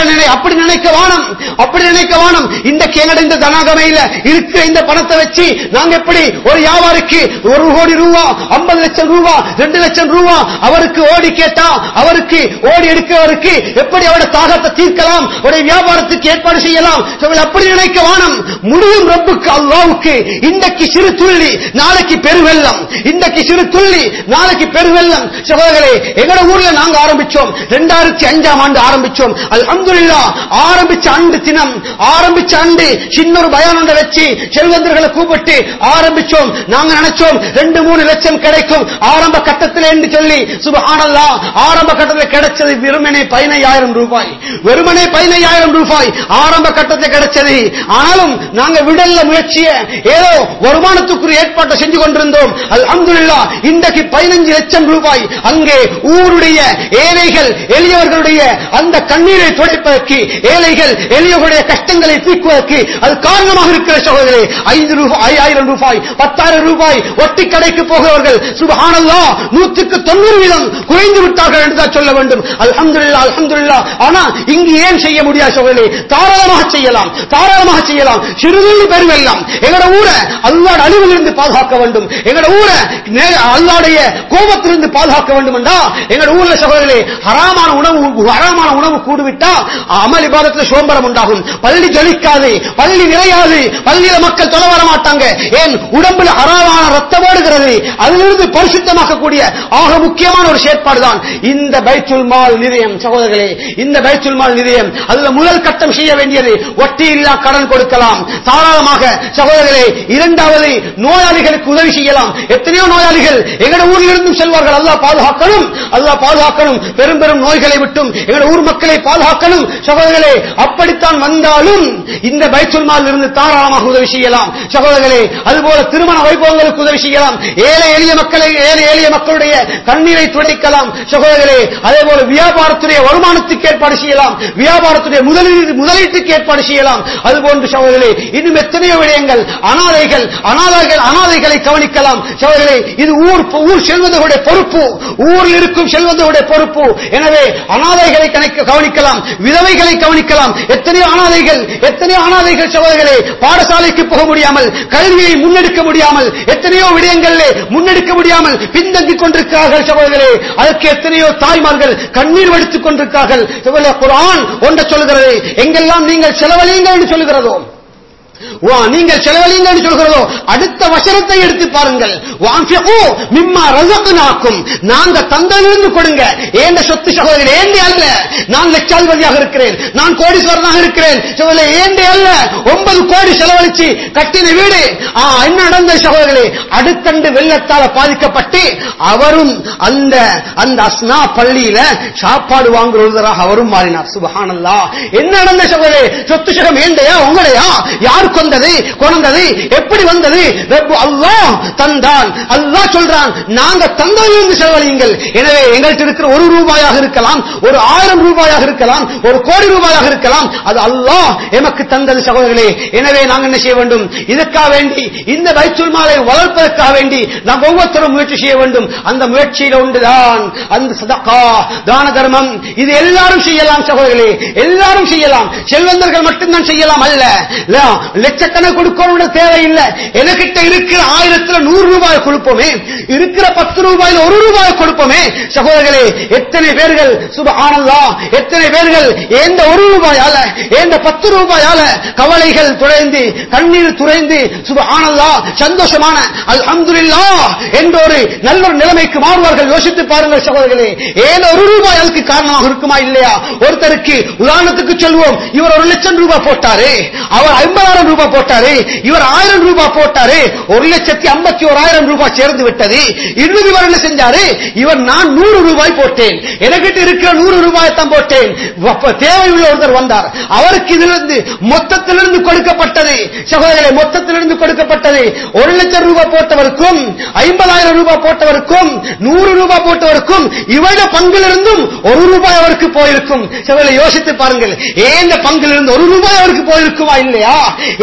அப்படி நினைக்க வானம் அப்படி நினைக்க வானம் இன்றைக்கு எங்கட இந்த தனாகமையில இருக்கிற இந்த பணத்தை வச்சு நாங்க எப்படி ஒரு வியாபாரிக்கு ஒரு கோடி ரூபா ஐம்பது லட்சம் ரூபா ரெண்டு லட்சம் ரூபா அவருக்கு ஓடி கேட்டா அவருக்கு ஓடி எடுக்கிறவருக்கு எப்படி அவருடைய தாகத்தை தீர்க்கலாம் அவருடைய வியாபாரத்துக்கு ஏற்பாடு செய்யலாம் இவர்கள் அப்படி நினைக்க வானம் முடியும் ரப்புக்கு அல்லாவுக்கு இன்றைக்கு சிறு துள்ளி நாளைக்கு பெருவெள்ளம் இன்றைக்கு சிறு துள்ளி நாளைக்கு பெருவெள்ளம் சகோதரர்களே எங்கட ஊர்ல நாங்க ஆரம்பிச்சோம் ரெண்டாயிரத்தி அஞ்சாம் ஆண்டு ஆரம்பிச்சோம் அல்ஹம்துலில்லாஹ் ஆரம்பிச்ச ஆண்டு தினம் ஆரம்பிச்ச ஆண்டு சின்ன ஒரு பயான் ஒன்றை வச்சு செல்வந்தர்களை கூப்பிட்டு ஆரம்பிச்சோம் நாங்க நினைச்சோம் ரெண்டு மூணு லட்சம் கிடைக்கும் ஆரம்ப கட்டத்தில் என்று சொல்லி சுபஹானல்லா ஆரம்ப கட்டத்தில் கிடைச்சது வெறுமனே பதினையாயிரம் ரூபாய் வெறுமனே பதினையாயிரம் ரூபாய் ஆரம்ப கட்டத்தில் கிடைச்சது ஆனாலும் நாங்க விடல்ல முயற்சிய ஏதோ வருமானத்துக்குரிய ஏற்பாட்டை செஞ்சு கொண்டிருந்தோம் அல்ஹம்துலில்லாஹ் இன்றைக்கு பதினஞ்சு லட்சம் ரூபாய் அங்கே ஊருடைய ஏழைகள் எளியவர்களுடைய அந்த கண்ணீரை துடைப்பதற்கு ஏழைகள் எளியவர்களுடைய கஷ்டங்களை தீர்க்குவதற்கு அது காரணமாக இருக்கிற சகோதரே ஐந்து ரூபாய் ஆயிரம் ரூபாய் பத்தாயிரம் ரூபாய் ஒட்டி கடைக்கு போகிறவர்கள் சுபஹானல்லா நூற்றுக்கு தொண்ணூறு வீதம் குறைந்து விட்டார்கள் என்று தான் சொல்ல வேண்டும் அல்ஹம்துலில்லாஹ் அல்ஹம்துலில்லாஹ் ஆனா இங்கு ஏன் செய்ய முடியாது சகோதரே தாராளமாக செய்யலாம் தாராளமாக செய்யலாம் சிறுதுள்ளி பெருவெல்லாம் எங்கட ஊரை அல்லாட அழிவிலிருந்து பாதுகாக்க வேண்டும் எங்கட ஊரை நே- அல்லாடைய கோபத்திலிருந்து பாதுகாக்க வேண்டும் என்றா எங்கட ஊர்ல சகோதரர்களே ஹராமான உணவு ஹராமான உணவு கூடுவிட்டா அமல் இபாதத்தில் சோம்பரம் உண்டாகும் பள்ளி ஜலிக்காது பள்ளி நிறையாது பள்ளியில மக்கள் தொலை வர மாட்டாங்க ஏன் உடம்புல ஹராமான ரத்தம் ஓடுகிறது அதிலிருந்து பரிசுத்தமாக்கக்கூடிய ஆக முக்கியமான ஒரு செயற்பாடு தான் இந்த பைத்துல் மால் நிலையம் சகோதரர்களே இந்த பைத்துல் மால் நிலையம் அதுல முதல் கட்டம் செய்ய வேண்டியது வட்டி இல்லா கடன் கொடுக்கலாம் தாராளமாக சகோதரர்களே இரண்டாவது நோயாளிகளுக்கு உதவி செய்யலாம் எத்தனையோ நோயாளிகள் எங்கட ஊரில் இருந்தும் செல்வார்கள் அல்லாஹ் பாதுகாக்கணும் அல்லாஹ் பாதுகாக்கணும் பெரும் பெரும் நோய்களை விட்டும் எங்கட ஊர் மக்களை பாதுகாக்கணும் சகோதரர்களே அப்படித்தான் வந்தாலும் இந்த பைத்துல் மால் இருந்து தாராளமாக உதவி செய்யலாம் சகோதரர்களே அதுபோல திருமண வைபவங்களுக்கு உதவி செய்யலாம் ஏழை எளிய மக்களை ஏழை எளிய மக்களுடைய கண்ணீரை துடைக்கலாம் சகோதரர்களே அதே போல வியாபாரத்துடைய வருமானத்துக்கு ஏற்பாடு செய்யலாம் வியாபாரத்துடைய முதலீடு முதலீட்டுக்கு ஏற்பாடு செய்யலாம் அதுபோன்று சகோதரர்களே இன்னும் எத்தனையோ விடயங்கள் அனாதைகள் அனாதைகள் அனாதைகளை கவனிக்கலாம் சகோதரர்களே இது ஊர் ஊர் செல்வதனுடைய பொறுப்பு ஊரில் இருக்கும் செல்வதனுடைய பொறுப்பு எனவே அனாதைகளை கணக்க கவனிக்கலாம் விதவைகளை கவனிக்கலாம் எத்தனையோ அனாதைகள் எத்தனையோ அனாதைகள் சகோதரர்களே பாடசாலைக்கு போக முடியாமல் கல்வியை முன்னெடுக்க முடியாமல் எத்தனையோ விடயங்களிலே முன்னெடுக்க முடியாமல் பின்தங்கிக் கொண்டிருக்கிறார்கள் சகோதரர்களே அதற்கு எத்தனையோ தாய்மார்கள் கண்ணீர் வடித்துக் கொண்டிருக்கிறார்கள் சகோதரர்களே, குர்ஆன் ஒன்றை சொல்கிறது எங்கெல்லாம் நீங்கள் செலவழியுங்கள் என்று சொல்கிறதோ வா, நீங்கள் செலவழியுங்கள் என்று சொல்கிறதோ அடுத்த வசனத்தை எடுத்து பாருங்கள் வான்ஃபிகு மிம்மா ரஸக்னாக்கும் நாங்க தந்தையிலிருந்து கொடுங்க ஏண்ட சொத்து சகோதரர் ஏண்டி அல்ல நான் லட்சாதிபதியாக இருக்கிறேன் நான் கோடீஸ்வரனாக இருக்கிறேன் சகோதரே ஏண்டி அல்ல ஒன்பது கோடி செலவழிச்சு கட்டின வீடு ஆ, என்ன நடந்த சகோதரர்களே அடுத்தண்டு வெள்ளத்தால பாதிக்கப்பட்டு அவரும் அந்த அந்த அஸ்னா பள்ளியில சாப்பாடு வாங்குறவராக அவரும் மாறினார் சுபஹானல்லா என்ன நடந்த சகோதரே சொத்து சுகம் ஏண்டையா உங்களையா யார் கொண்டது கொண்டது எப்படி வந்தது ரப்பு அல்லாஹ் தந்தான் அல்லாஹ் சொல்றான் நாங்க தந்தையிலிருந்து செலவழியுங்கள் எனவே எங்கள்கிட்ட இருக்கிற ஒரு ரூபாயாக இருக்கலாம் ஒரு ஆயிரம் ரூபாயாக இருக்கலாம் ஒரு கோடி ரூபாயாக இருக்கலாம் அது அல்லாஹ் எமக்கு தந்தது சகோதரர்களே எனவே நாங்க என்ன செய்ய வேண்டும் இதற்காக வேண்டி இந்த பைத்துல் மாலை வளர்ப்பதற்காக வேண்டி நாம் ஒவ்வொருத்தரும் முயற்சி செய்ய வேண்டும் அந்த முயற்சியில உண்டுதான் அந்த சதகா தான தர்மம் இது எல்லாரும் செய்யலாம் சகோதரர்களே எல்லாரும் செய்யலாம் செல்வந்தர்கள் மட்டும்தான் செய்யலாம் அல்ல இல்ல, லட்சக்கணக்கு கொடுக்கணும் தேவையில்லை எனக்கிட்ட இருக்கிற ஆயிரத்துல நூறு ரூபாய் கொடுப்போமே இருக்கிற பத்து ரூபாயில ஒரு ரூபாய் கொடுப்போமே சகோதரர்களே எத்தனை பேர்கள் சுபஹானல்லா எத்தனை பேர்கள் எந்த ஒரு ரூபாயால எந்த பத்து ரூபாயால கவலைகள் துறைந்து கண்ணீர் துறைந்து சுபஹானல்லா சந்தோஷமான அல்ஹம்துலில்லாஹ் என்ற ஒரு நல்ல ஒரு நிலைமைக்கு மாறுவார்கள் யோசித்து பாருங்கள் சகோதரர்களே ஏன் ஒரு ரூபாய் அதுக்கு காரணமாக இருக்குமா இல்லையா ஒருத்தருக்கு உதாரணத்துக்கு சொல்வோம் இவர் ஒரு லட்சம் ரூபாய் போட்டாரு அவர் ஐம்பதாயிரம் ரூபாய் போட்டாரு இவர் ஆயிரம் ரூபாய் போட்டாரு ஒரு லட்சத்தி ஐம்பத்தி ஓராயிரம் ரூபாய் சேர்ந்து விட்டது இன்னும் இவர் என்ன செஞ்சாரு இவர் நான் நூறு ரூபாய் போட்டேன் எனக்கிட்ட இருக்கிற நூறு ரூபாய் தான் போட்டேன் அப்ப தேவையுள்ள ஒருத்தர் வந்தார் அவருக்கு இதிலிருந்து மொத்தத்திலிருந்து கொடுக்கப்பட்டது சகோதரர்களே மொத்தத்திலிருந்து கொடுக்கப்பட்டது ஒரு லட்சம் ரூபாய் போட்டவருக்கும் ஐம்பதாயிரம் ரூபாய் போட்டவருக்கும் நூறு ரூபாய் போட்டவருக்கும் இவருடைய பங்கிலிருந்தும் ஒரு ரூபாய் அவருக்கு போயிருக்கும் சகோதரர்களை யோசித்து பாருங்கள் ஏன் பங்கிலிருந்து ஒரு ரூபாய் அவருக்கு போயிருக்குமா இல்லையா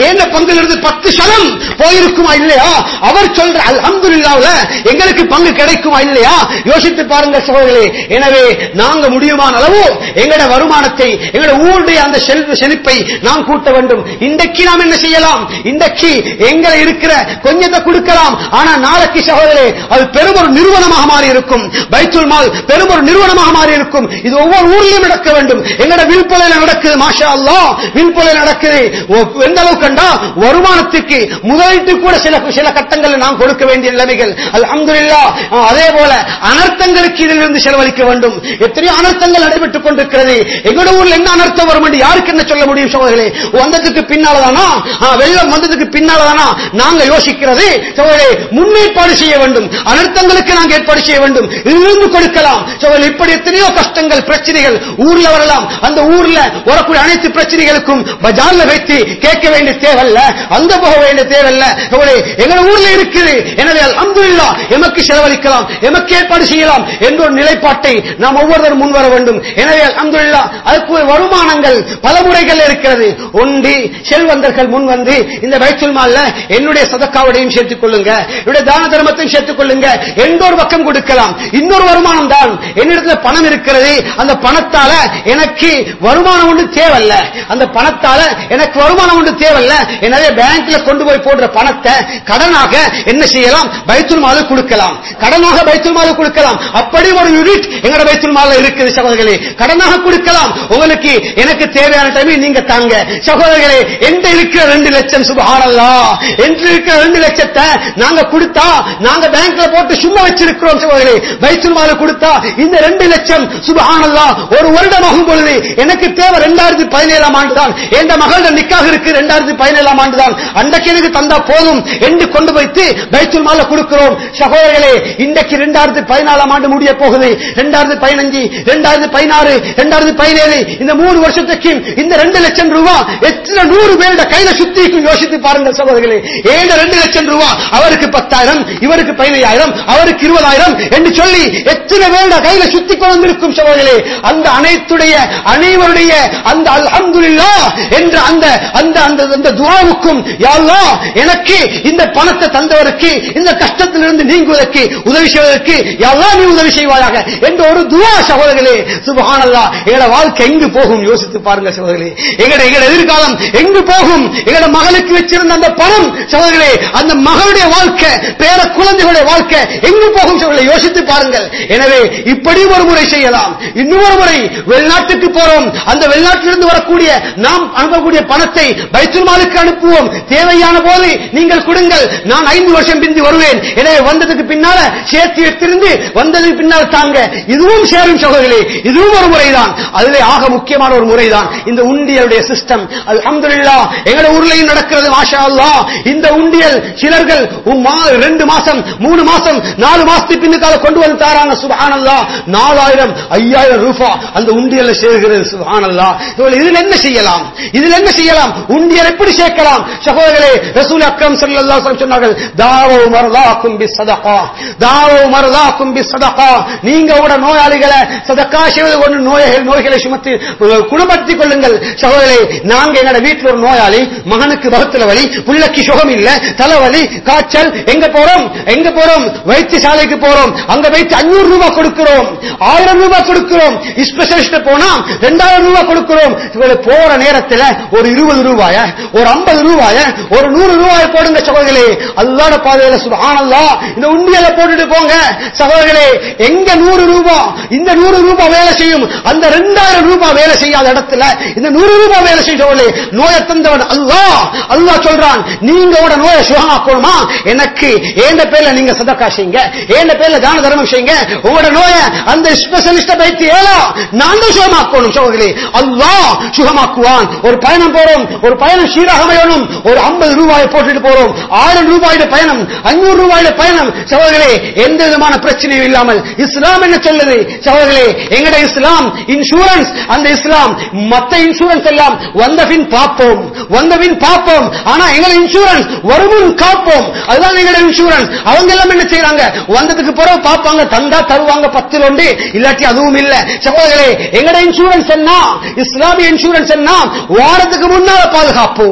ஏந்த பங்குல இருந்து பத்து சதம் போயிருக்குமா இல்லையா அவர் சொல்ற அல்ஹம்துலில்லாஹ்ல எங்களுக்கு பங்கு கிடைக்குமா இல்லையா யோசித்து பாருங்க சகோதரர்களே எனவே நாங்க முடியுமான அளவு எங்கட வருமானத்தை எங்கட ஊருடைய அந்த செல்வ செழிப்பை நாம் கூட்ட வேண்டும் இன்றைக்கு நாம் என்ன செய்யலாம் இன்றைக்கு எங்களை இருக்கிற கொஞ்சத்தை கொடுக்கலாம் ஆனா நாளைக்கு சகோதரே அது பெரும் ஒரு நிறுவனமாக மாறி இருக்கும் பைத்துல் மால் பெரும் ஒரு நிறுவனமாக மாறி இருக்கும் இது ஒவ்வொரு ஊர்லயும் நடக்க வேண்டும் எங்கட வில்பொலையில நடக்குது மாஷா அல்லாஹ் வில்பொலையில நடக்குது ஓ, எந்த அளவுக்கு கண்டா வருமானத்துக்கு முதலீட்டு கூட சில சில கட்டங்களில் நாம் கொடுக்க வேண்டிய நிலைமைகள் அல்ஹம்துலில்லாஹ் ஆ, அதே போல அனர்த்தங்களுக்கு இதிலிருந்து செலவழிக்க வேண்டும் எத்தனையோ அனர்த்தங்கள் நடைபெற்றுக் கொண்டிருக்கிறது எங்களோட ஊர்ல என்ன அனர்த்தம் வரும் என்று யாருக்கு என்ன சொல்ல முடியும் சகோதரர்களே வந்ததுக்கு பின்னாலதானா ஆ, வெள்ளம் வந்ததுக்கு பின்னாலதானா நாங்க யோசிக்கிறது சகோதரே முன்னேற்பாடு செய்ய வேண்டும் அனர்த்தங்களுக்கு நாங்க ஏற்பாடு செய்ய வேண்டும் இதிலிருந்து கொடுக்கலாம் சகோதரர் இப்படி எத்தனையோ கஷ்டங்கள் பிரச்சனைகள் ஊர்ல வரலாம் அந்த ஊர்ல வரக்கூடிய அனைத்து பிரச்சனைகளுக்கும் பஜார்ல வைத்து கேட்க வேண்டிய தேவையில்ல அங்க போக வேண்டிய தேவையில்ல சகோதரே எங்க ஊர்ல இருக்குது எனவே அல்ஹம்துலில்லாஹ் எமக்கு செலவழிக்கலாம் எமக்கு ஏற்பாடு செய்யலாம் என்ற ஒரு நிலைப்பாட்டை நாம் ஒவ்வொருவரும் முன்வர வேண்டும் எனவே அல்ஹம்துலில்லாஹ் அதுக்கு ஒரு வருமானங்கள் பல முறைகள் இருக்கிறது ஒன்றி செல்வந்தர்கள் முன் வந்து இந்த பைத்துல் மால்ல என்னுடைய சதக்காவடையும் சேர்த்துக் கொள்ளுங்க என்னுடைய தான தர்மத்தையும் சேர்த்துக் கொள்ளுங்க எந்த ஒரு பக்கம் கொடுக்கலாம் இன்னொரு வருமானம் தான் என்னிடத்துல பணம் இருக்கிறது அந்த பணத்தால எனக்கு வருமானம் ஒன்று தேவையில்ல அந்த பணத்தால எனக்கு வருமானம் ஒன்று தேவையில்ல எனவே பேங்க்ல கொண்டு போய் போடுற பணத்தை கடனாக என்ன செய்யலாம் பைத்துல் மாலு கொடுக்கலாம் கடனாக பைத்துல் மாலு கொடுக்கலாம் அப்படி ஒரு யூனிட் எங்கட பைத்துல் மால இருக்குது சகோதரர்களே கடனாக கொடுக்கலாம் உங்களுக்கு எனக்கு தேவையான டைம் நீங்க தாங்க சகோதரர்களே எந்த இருக்கிற ரெண்டு லட்சம் சுபஹானல்லா என்று இருக்கிற ரெண்டு லட்சத்தை நாங்க கொடுத்தா நாங்க பேங்க்ல போட்டு சும்மா வச்சிருக்கிறோம் சகோதரர்களே பைத்துல் மாலு கொடுத்தா இந்த ரெண்டு லட்சம் சுபஹானல்லா ஒரு வருடம் ஆகும் பொழுது எனக்கு தேவை ரெண்டாயிரத்தி பதினேழாம் ஆண்டு தான் எந்த மகளோட நிக்காக இருக்கு ரெண்டாயிரத்தி பதினேழாம் ஆண்டு தான் அன்றைக்கு எனக்கு தந்தா போதும் என்று கொண்டு வைத்து பைத்துல் மால கொடுக்கிறோம் சகோதரர்களே இன்றைக்கு ரெண்டாயிரத்தி பதினாலாம் ஆண்டு முடிய போகுது ரெண்டாயிரத்தி பதினஞ்சு ரெண்டாயிரத்தி பதினாறு ரெண்டாயிரத்தி பதினேழு இந்த மூணு வருஷத்துக்கு இந்த ரெண்டு லட்சம் ரூபாய் எத்தனை நூறு பேருட கையில சுத்திக்கும் யோசித்து பாருங்கள் சகோதரர்களே ஏழு ரெண்டு லட்சம் ரூபாய் அவருக்கு பத்தாயிரம் இவருக்கு பதினையாயிரம் அவருக்கு இருபதாயிரம் என்று சொல்லி எத்தனை பேருட கையில சுத்தி கொண்டிருக்கும் சகோதரர்களே அந்த அனைத்துடைய அனைவருடைய அந்த அல்ஹம்துலில்லா என்ற அந்த அந்த அந்த அந்த துவாவுக்கும் யா அல்லாஹ் எனக்கு இந்த பணத்தை தந்தவருக்கு இந்த கஷ்டத்திலிருந்து நீங்குவதற்கு உதவி செய்வதற்கு யா அல்லாஹ் நீ உதவி செய்வாயாக என்ற ஒரு துவா சகோதரர்களே சுபஹானல்லாஹ் எங்களோட வாழ்க்கை எங்கு போகும் யோசித்து பாருங்க சகோதரர்களே எங்கட எங்கட எதிர்காலம் எங்கு போகும் எங்கட மகளுக்கு வச்சிருந்த அந்த பணம் சகோதரர்களே அந்த மகளுடைய வாழ்க்கை பேர குழந்தைகளுடைய வாழ்க்கை எங்கு போகும் சகோதரர்களே யோசித்து பாருங்கள் எனவே இப்படி ஒரு முறை செய்யலாம் இன்னொரு முறை வெளிநாட்டுக்கு போறோம் அந்த வெளிநாட்டிலிருந்து வரக்கூடிய நாம் அனுப்பக்கூடிய பணத்தை பைத்துல் மாலுக்கு அனுப்புவோம் தேவையான போது நீங்கள் கொடுங்கள் நான் ஐந்து வருஷம் பிந்தி வருவேன் எனவே வந்ததுக்கு பின்னால சேர்த்து எடுத்திருந்து வந்ததுக்கு பின்னால் தாங்க இதுவும் சேரும் சகோதரர்களே இதுவும் ஒரு முறைதான் அதிலே ஆக முக்கியமான ஒரு முறைதான் இந்த உண்டியலுடைய சிஸ்டம் அல்ஹம்துலில்லாஹ் எங்க ஊர்லயும் நடக்கிறது மாஷா அல்லாஹ் இந்த உண்டியல் சிலர்கள் உம் மா- ரெண்டு மாசம் மூணு மாசம் நாலு மாசத்துக்கு பின்னுக்கால கொண்டு வந்து தாராங்க சுபஹானல்லாஹ் நாலாயிரம் ஐயாயிரம் ரூபாய் அந்த உண்டியல்ல சேர்கிறது சுபஹானல்லாஹ் இவர்கள் இதில் என்ன செய்யலாம் இதில் என்ன செய்யலாம் உண்டியல் எப்படி சேர்க்கலாம் சகோதரர்களே ரசூல் அக்ரம் ஸல்லல்லாஹு அலைஹி வஸல்லம் சொன்னார்கள் தாவோ மர்லாக்கும் பிஸ்ஸதகா தாவோ மர்லாக்கும் பிஸ்ஸதகா நீங்க உங்களோட நோயாளிகளை சதக்கா செய்வது கொண்டு நோய்கள் நோய்களை சுமத்தி அஹ், குணப்படுத்திக் கொள்ளுங்கள் சகோதரே நாங்க எங்கட வீட்டுல ஒரு நோயாளி மகனுக்கு பகத்துல வலி புள்ளக்கு சுகம் இல்ல தலைவலி காய்ச்சல் எங்க போறோம் எங்க போறோம் வைத்தியசாலைக்கு போறோம் அங்க வைத்து அஞ்சூறு ரூபாய் கொடுக்கிறோம் ஆயிரம் ரூபாய் கொடுக்கிறோம் ஸ்பெஷலிஸ்ட் போனா ரெண்டாயிரம் ரூபாய் கொடுக்கிறோம் இவங்க போற நேரத்துல ஒரு இருபது ரூபாய ஒரு ஐம்பது ரூபாய ஒரு நூறு ரூபாய் போடுங்க சகோதரர்களே அல்லாட பாதையில சுபஹானல்லா இந்த உண்டியல போட்டுட்டு போங்க சகோதரர்களே எங்க நூறு ரூபாய் இந்த நூறு ரூபாய் வேலை செய்யும் அந்த ரெண்டாயிரம் ரூபாய் வேலை செய்யாத இடத்துல இந்த நூறு ரூபாய் வேலை செய்தவர்களே நோயை தந்தவன் அல்லாஹ் அல்லாஹ் சொல்றான் நீங்க உட நோயை சுகமாக்கணுமா எனக்கு ஏந்த பேர்ல நீங்க சதக்கா செய்யுங்க ஏந்த பேர்ல தான தர்மம் செய்யுங்க உங்களோட நோயை அந்த ஸ்பெஷலிஸ்ட வைத்து ஏலா நான் தான் சுகமாக்கணும் சகோதரி அல்லாஹ் சுகமாக்குவான் ஒரு பயணம் போறோம் ஒரு பயணம் சீராக அமையணும் ஒரு ஐம்பது ரூபாயை போட்டுட்டு போறோம் ஆயிரம் ரூபாயில பயணம் ஐநூறு ரூபாயில பயணம் சகோதரர்களே எந்த விதமான பிரச்சனையும் இல்லாமல் இஸ்லாம் என்ன சொல்லுது சகோதரர்களே எங்கட இஸ்லாம் இன்சூரன்ஸ் அந்த இஸ்லாம் மத்த இன்சூரன்ஸ் எல்லாம் வந்த பின் பார்ப்போம் வந்த பின் பார்ப்போம் ஆனா எங்க இன்சூரன்ஸ் வருமுன் காப்போம் அதுதான் எங்கட இன்சூரன்ஸ் அவங்க எல்லாம் என்ன செய்யறாங்க வந்ததுக்கு பிறகு பார்ப்பாங்க தந்தா தருவாங்க பத்தில் ஒன்று இல்லாட்டி அதுவும் இல்ல சகோதரர்களே எங்கட இன்சூரன்ஸ் என்ன இஸ்லாமிய இன்சூரன்ஸ் என்ன வாரத்துக்கு முன்னால பாதுகாப்பு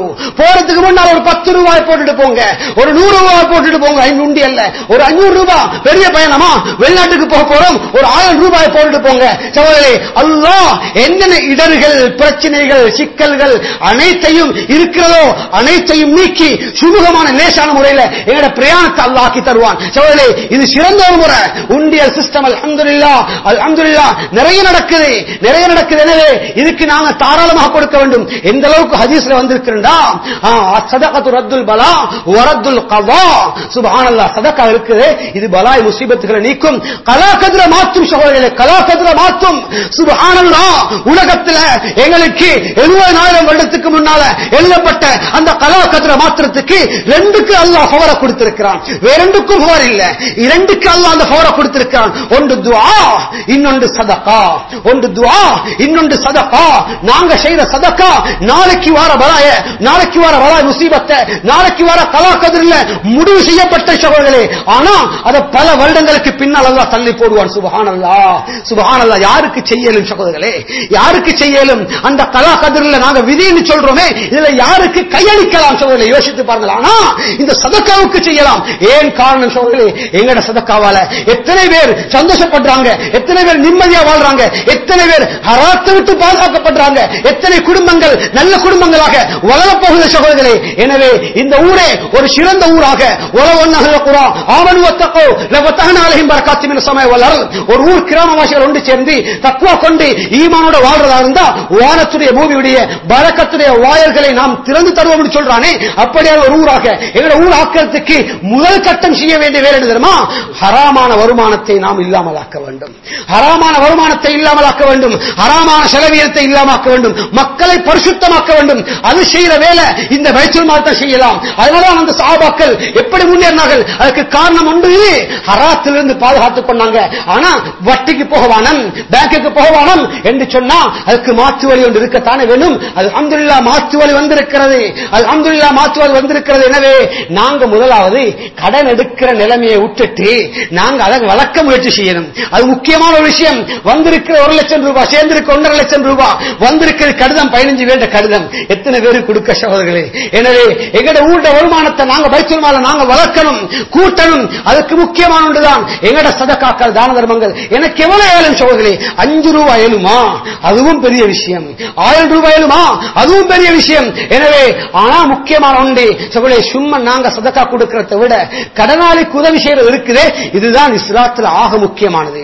போறதுக்கு முன்னால் ஒரு பத்து ரூபாய் போட்டுட்டு போங்க ஒரு நூறு ரூபாய் போட்டுட்டு போங்க ஐந்து உண்டி அல்ல ஒரு அஞ்சூறு ரூபாய் பெரிய பயணமா வெளிநாட்டுக்கு போக போறோம் ஒரு ஆயிரம் ரூபாய் போட்டுட்டு போங்க சகோதரே அல்லாஹ் என்னென்ன இடர்கள் பிரச்சனைகள் சிக்கல்கள் அனைத்தையும் இருக்கிறதோ அனைத்தையும் நீக்கி சுமூகமான லேசான முறையில் எங்களோட பிரயாணத்தை அல்லாக்கி தருவான் சகோதரே இது சிறந்த ஒரு முறை உண்டியல் சிஸ்டம் அல்ஹம்துலில்லா அல்ஹம்துலில்லா நிறைய நடக்குது நிறைய நடக்குது எனவே இதுக்கு நாங்க தாராளமாக கொடுக்க வேண்டும் எந்த அளவுக்கு ஹதீஸ்ல வந்திருக்கிறா சதகத்து ரத்துல் பலா வரத்துல் கவா சுபஹானல்லாஹ் சதகா இருக்குது இது பலாய் முசீபத்துகளை நீக்கும் கலாகதிர மாற்றும் சகோதரர்களே கலாகதிர மாற்றும் சுபஹானல்லாஹ் உலகத்துல எங்களுக்கு எழுபதாயிரம் வருடத்துக்கு முன்னால எழுதப்பட்ட அந்த கலாகதிர மாத்திரத்துக்கு ரெண்டுக்கு அல்லாஹ் பவரை கொடுத்திருக்கிறான் வேறெண்டுக்கும் பவர் இல்ல இரண்டுக்கு அல்லாஹ் அந்த பவரை கொடுத்திருக்கிறான் ஒன்று துஆ இன்னொன்று சதகா ஒன்று துஆ இன்னொன்று சதகா நாங்க செய்யற சதகா நாளைக்கு வார பலாய நாளைக்கு வார பலாய் முசீபத்தை நாளைக்கு வார கலாக்கதிரில் முடிவு செய்யப்பட்ட சகோதரர்களே ஆனா அதை பல வருடங்களுக்கு பின்னால் அல்லாஹ் தள்ளி போடுவான் சுபஹானல்லா சுபஹானல்லா யாருக்கு செய்யலும் சகோதரர்களே யாருக்கு செய்யலும் அந்த கலாக்கதிரில் நாங்க விதின்னு சொல்றோமே இதுல யாருக்கு கையளிக்கலாம் சகோதரர்களே யோசித்து பாருங்கள் ஆனா இந்த சதக்காவுக்கு செய்யலாம் ஏன் காரணம் சகோதரர்களே எங்கட சதக்காவால எத்தனை பேர் சந்தோஷப்படுறாங்க எத்தனை பேர் நிம்மதியா வாழ்றாங்க எத்தனை பேர் ஹராத்தை விட்டு பாதுகாக்கப்படுறாங்க எத்தனை குடும்பங்கள் நல்ல குடும்பங்களாக வளரப் போகுது சகோதரர்களே எனவே இந்த ஊரே ஒரு சிறந்த ஊராக உலவொன்னாக குரா ஆவன் ஒத்தக்கோ லவத்தகன அலையும் பரக்காத்தி மின சமய வளர் ஒரு ஊர் கிராமவாசிகள் ஒன்று சேர்ந்து தக்குவா கொண்டு ஈமானோட வாழ்றதா இருந்தா வானத்துடைய பூமியுடைய பரக்கத்துடைய வாயல்களை நாம் திறந்து தருவோம் சொல்றானே அப்படியான ஒரு ஊராக எங்களோட ஊர் ஆக்கிறதுக்கு முதல் கட்டம் செய்ய வேண்டிய வேலை என்ன தெரியுமா ஹராமான வருமானத்தை நாம் இல்லாமலாக்க வேண்டும் ஹராமான வருமானத்தை இல்லாமலாக்க வேண்டும் ஹராமான செலவியத்தை இல்லாமலாக்க வேண்டும் மக்களை பரிசுத்தமாக்க வேண்டும் அது செய்யற வேலை இந்த வைச்சல் மாத்த செய்யலாம் அதனால அந்த சாபாக்கள் எப்படி முன்னேறினார்கள் அதுக்கு காரணம் உண்டு ஹராத்திலிருந்து பாதுகாத்துக் கொண்டாங்க ஆனா வட்டிக்கு போகவானம் பேங்குக்கு போகவானம் என்று சொன்னா அதுக்கு மாற்று வழி ஒன்று இருக்கத்தானே வேணும் அது அந்துல்லா மாற்று வழி வந்திருக்கிறது அது அந்துல்லா மாற்று வழி வந்திருக்கிறது எனவே நாங்க முதலாவது கடன் எடுக்கிற நிலைமையை விட்டுட்டு நாங்க அதை வளர்க்க முயற்சி செய்யணும் அது முக்கியமான ஒரு விஷயம் வந்திருக்கிற ஒரு லட்சம் ரூபாய் சேர்ந்திருக்க ஒன்றரை லட்சம் ரூபாய் வந்திருக்கிற கடிதம் பதினஞ்சு வேண்ட கடிதம் எத்தனை பேருக்கு கொடுக்க சகோதரர்களே எனவே எங்கட ஊட்ட வருமானத்தை நாங்க பைத்துமால நாங்க வளர்க்கணும் கூட்டணும் அதுக்கு முக்கியமான ஒன்றுதான் எங்கட சதக்காக்கள் தான தர்மங்கள் எனக்கு எவ்வளவு ஏழும் சகோதரர்களே அஞ்சு ரூபாய் ஏழுமா அதுவும் பெரிய விஷயம் ஆயிரம் ரூபாய் ஏழுமா அதுவும் பெரிய விஷயம் எனவே ஆனா முக்கியமான ஒன்று சகோதரே சும்மா நாங்க சதக்கா கொடுக்கறதை விட கடனாளிக்கு உதவி செய்யறது இருக்குதே இதுதான் இஸ்லாத்துல ஆக முக்கியமானது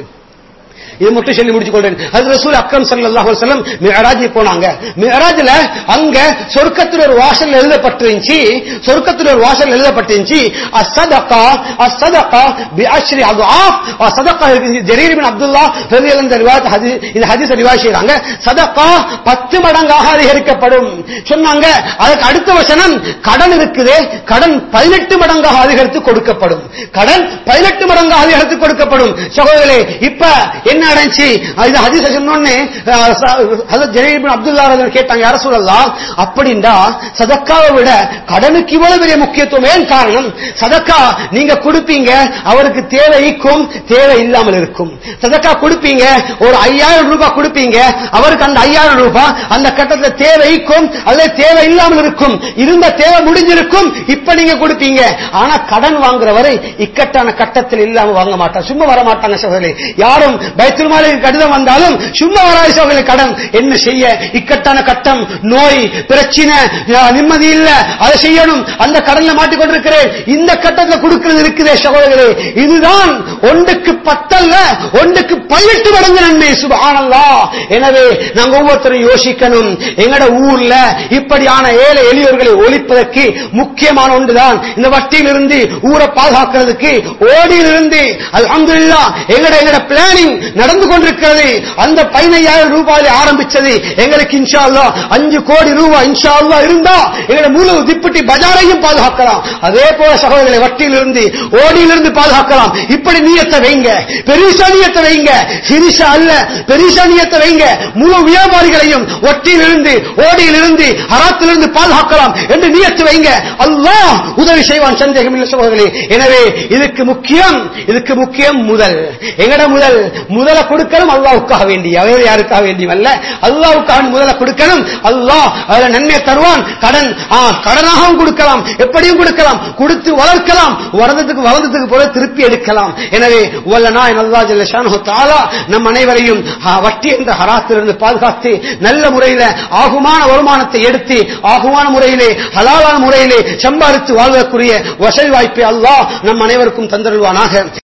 இது மட்டும் சொல்லி முடிச்சு கொள்றேன் அது ரசூல் அக்கம் சல்லல்லாஹு அலைஹி வஸல்லம் மிஅராஜ் போனாங்க மிஅராஜ்ல அங்க சொர்க்கத்துல ஒரு வாசல் எழுதப்பட்டிருந்துச்சு சொர்க்கத்துல ஒரு வாசல் எழுதப்பட்டிருந்துச்சு அஸ்ஸதகா அஸ்ஸதகா பிஅஷ்ரி அضعاف அஸ்ஸதகா ஜரீர் இப்னு அப்துல்லாஹ் ரலியல்லாஹு அன்ஹு ரிவாயத் ஹதீஸ் இந்த ஹதீஸ் ரிவாயத் செய்றாங்க சதகா 10 மடங்காக அதிகரிக்கப்படும் சொன்னாங்க அதுக்கு அடுத்த வசனம் கடன் இருக்குதே கடன் 18 மடங்காக அதிகரித்து கொடுக்கப்படும் கடன் 18 மடங்காக அதிகரித்து கொடுக்கப்படும் சகோதரர்களே இப்ப என்ன நடந்துச்சு இது ஹதீஸ் சொன்னோடனே ஹஜரத் ஜரீர் இப்னு அப்துல்லா ரலியல்லாஹு கேட்டாங்க யார சொல்லலாம் அப்படின்னா சதக்காவை விட கடனுக்கு இவ்வளவு பெரிய முக்கியத்துவம் ஏன் காரணம் சதக்கா நீங்க கொடுப்பீங்க அவருக்கு தேவை ஈக்கும் தேவை இல்லாமல் இருக்கும் சதக்கா கொடுப்பீங்க ஒரு ஐயாயிரம் ரூபாய் கொடுப்பீங்க அவருக்கு அந்த ஐயாயிரம் ரூபாய் அந்த கட்டத்தில் தேவை ஈக்கும் அல்லது தேவை இல்லாமல் இருக்கும் இருந்த தேவை முடிஞ்சிருக்கும் இப்ப நீங்க கொடுப்பீங்க ஆனா கடன் வாங்குறவரை இக்கட்டான கட்டத்தில் இல்லாம வாங்க மாட்டார் சும்மா வர மாட்டாங்க சகோதரி யாரும் பைத்துல் மாலிக்கு கடிதம் வந்தாலும் சும்மா வராது சகோதரி கடன் என்ன செய்ய இக்கட்டான கட்டம் நோய் பிரச்சனை நிம்மதி இல்ல அதை செய்யணும் அந்த கடன்ல மாட்டிக்கொண்டிருக்கிறேன் இந்த கட்டத்தில் கொடுக்கிறது இருக்குதே சகோதரர்களே இதுதான் ஒன்றுக்கு பத்தல்ல ஒன்றுக்கு பதினெட்டு மடங்கு நன்மை சுபஹானல்லா எனவே நாங்க ஒவ்வொருத்தரும் யோசிக்கணும் எங்கட ஊர்ல இப்படியான ஏழை எளியோர்களை ஒழிப்பதற்கு முக்கியமான ஒன்றுதான் இந்த வட்டியிலிருந்து ஊரை பாதுகாக்கிறதுக்கு ஓடியிலிருந்து அல்ஹம்துலில்லாஹ் எங்கட எங்கட பிளானிங் நடந்து கொண்டிருக்கிறது அந்த பதினையாயிரம் ரூபாயில ஆரம்பிச்சது எங்களுக்கு இன்ஷா அல்லாஹ் அஞ்சு கோடி ரூபாய் இன்ஷா அல்லாஹ் இருந்தா எங்கட முழு திப்பட்டி பஜாரையும் பாதுகாக்கலாம் அதே போல சகோதரர்களை வட்டியிலிருந்து ஓடியிலிருந்து பாதுகாக்கலாம் இப்படி நீயத்தை வைங்க பெரிசா நீயத்தை வைங்க சிரிசா அல்ல பெரிசா நீயத்தை வைங்க முழு வியாபாரிகளையும் ஒட்டியிலிருந்து ஓடியிலிருந்து ஹராத்திலிருந்து பாதுகாக்கலாம் என்று நீயத்து வைங்க அல்லாஹ் உதவி செய்வான் சந்தேகம் இல்லை சகோதரர்களே எனவே இதுக்கு முக்கியம் இதுக்கு முக்கியம் முதல் எங்கட முதல் முதல் முதல்ல கொடுக்கணும் அல்லாவுக்காக வேண்டி வேற யாருக்காக வேண்டியும் அல்ல அல்லாவுக்காக வேண்டி முதல்ல கொடுக்கணும் அல்லாஹ் அதுல நன்மை தருவான் கடன் ஆ, கடனாகவும் கொடுக்கலாம் எப்படியும் கொடுக்கலாம் கொடுத்து வளர்க்கலாம் வளர்ந்ததுக்கு வளர்ந்ததுக்கு போல திருப்பி எடுக்கலாம் எனவே வல்லனா அல்லா ஜல்ல ஷானஹு தஆலா நம் அனைவரையும் ஆ, வட்டி என்ற ஹராத்திலிருந்து பாதுகாத்து நல்ல முறையில ஆகுமான வருமானத்தை எடுத்து ஆகுமான முறையிலே ஹலாலான முறையிலே சம்பாதித்து வாழ்வதற்குரிய வசதி வாய்ப்பை அல்லாஹ் நம் அனைவருக்கும் தந்தருள்வானாக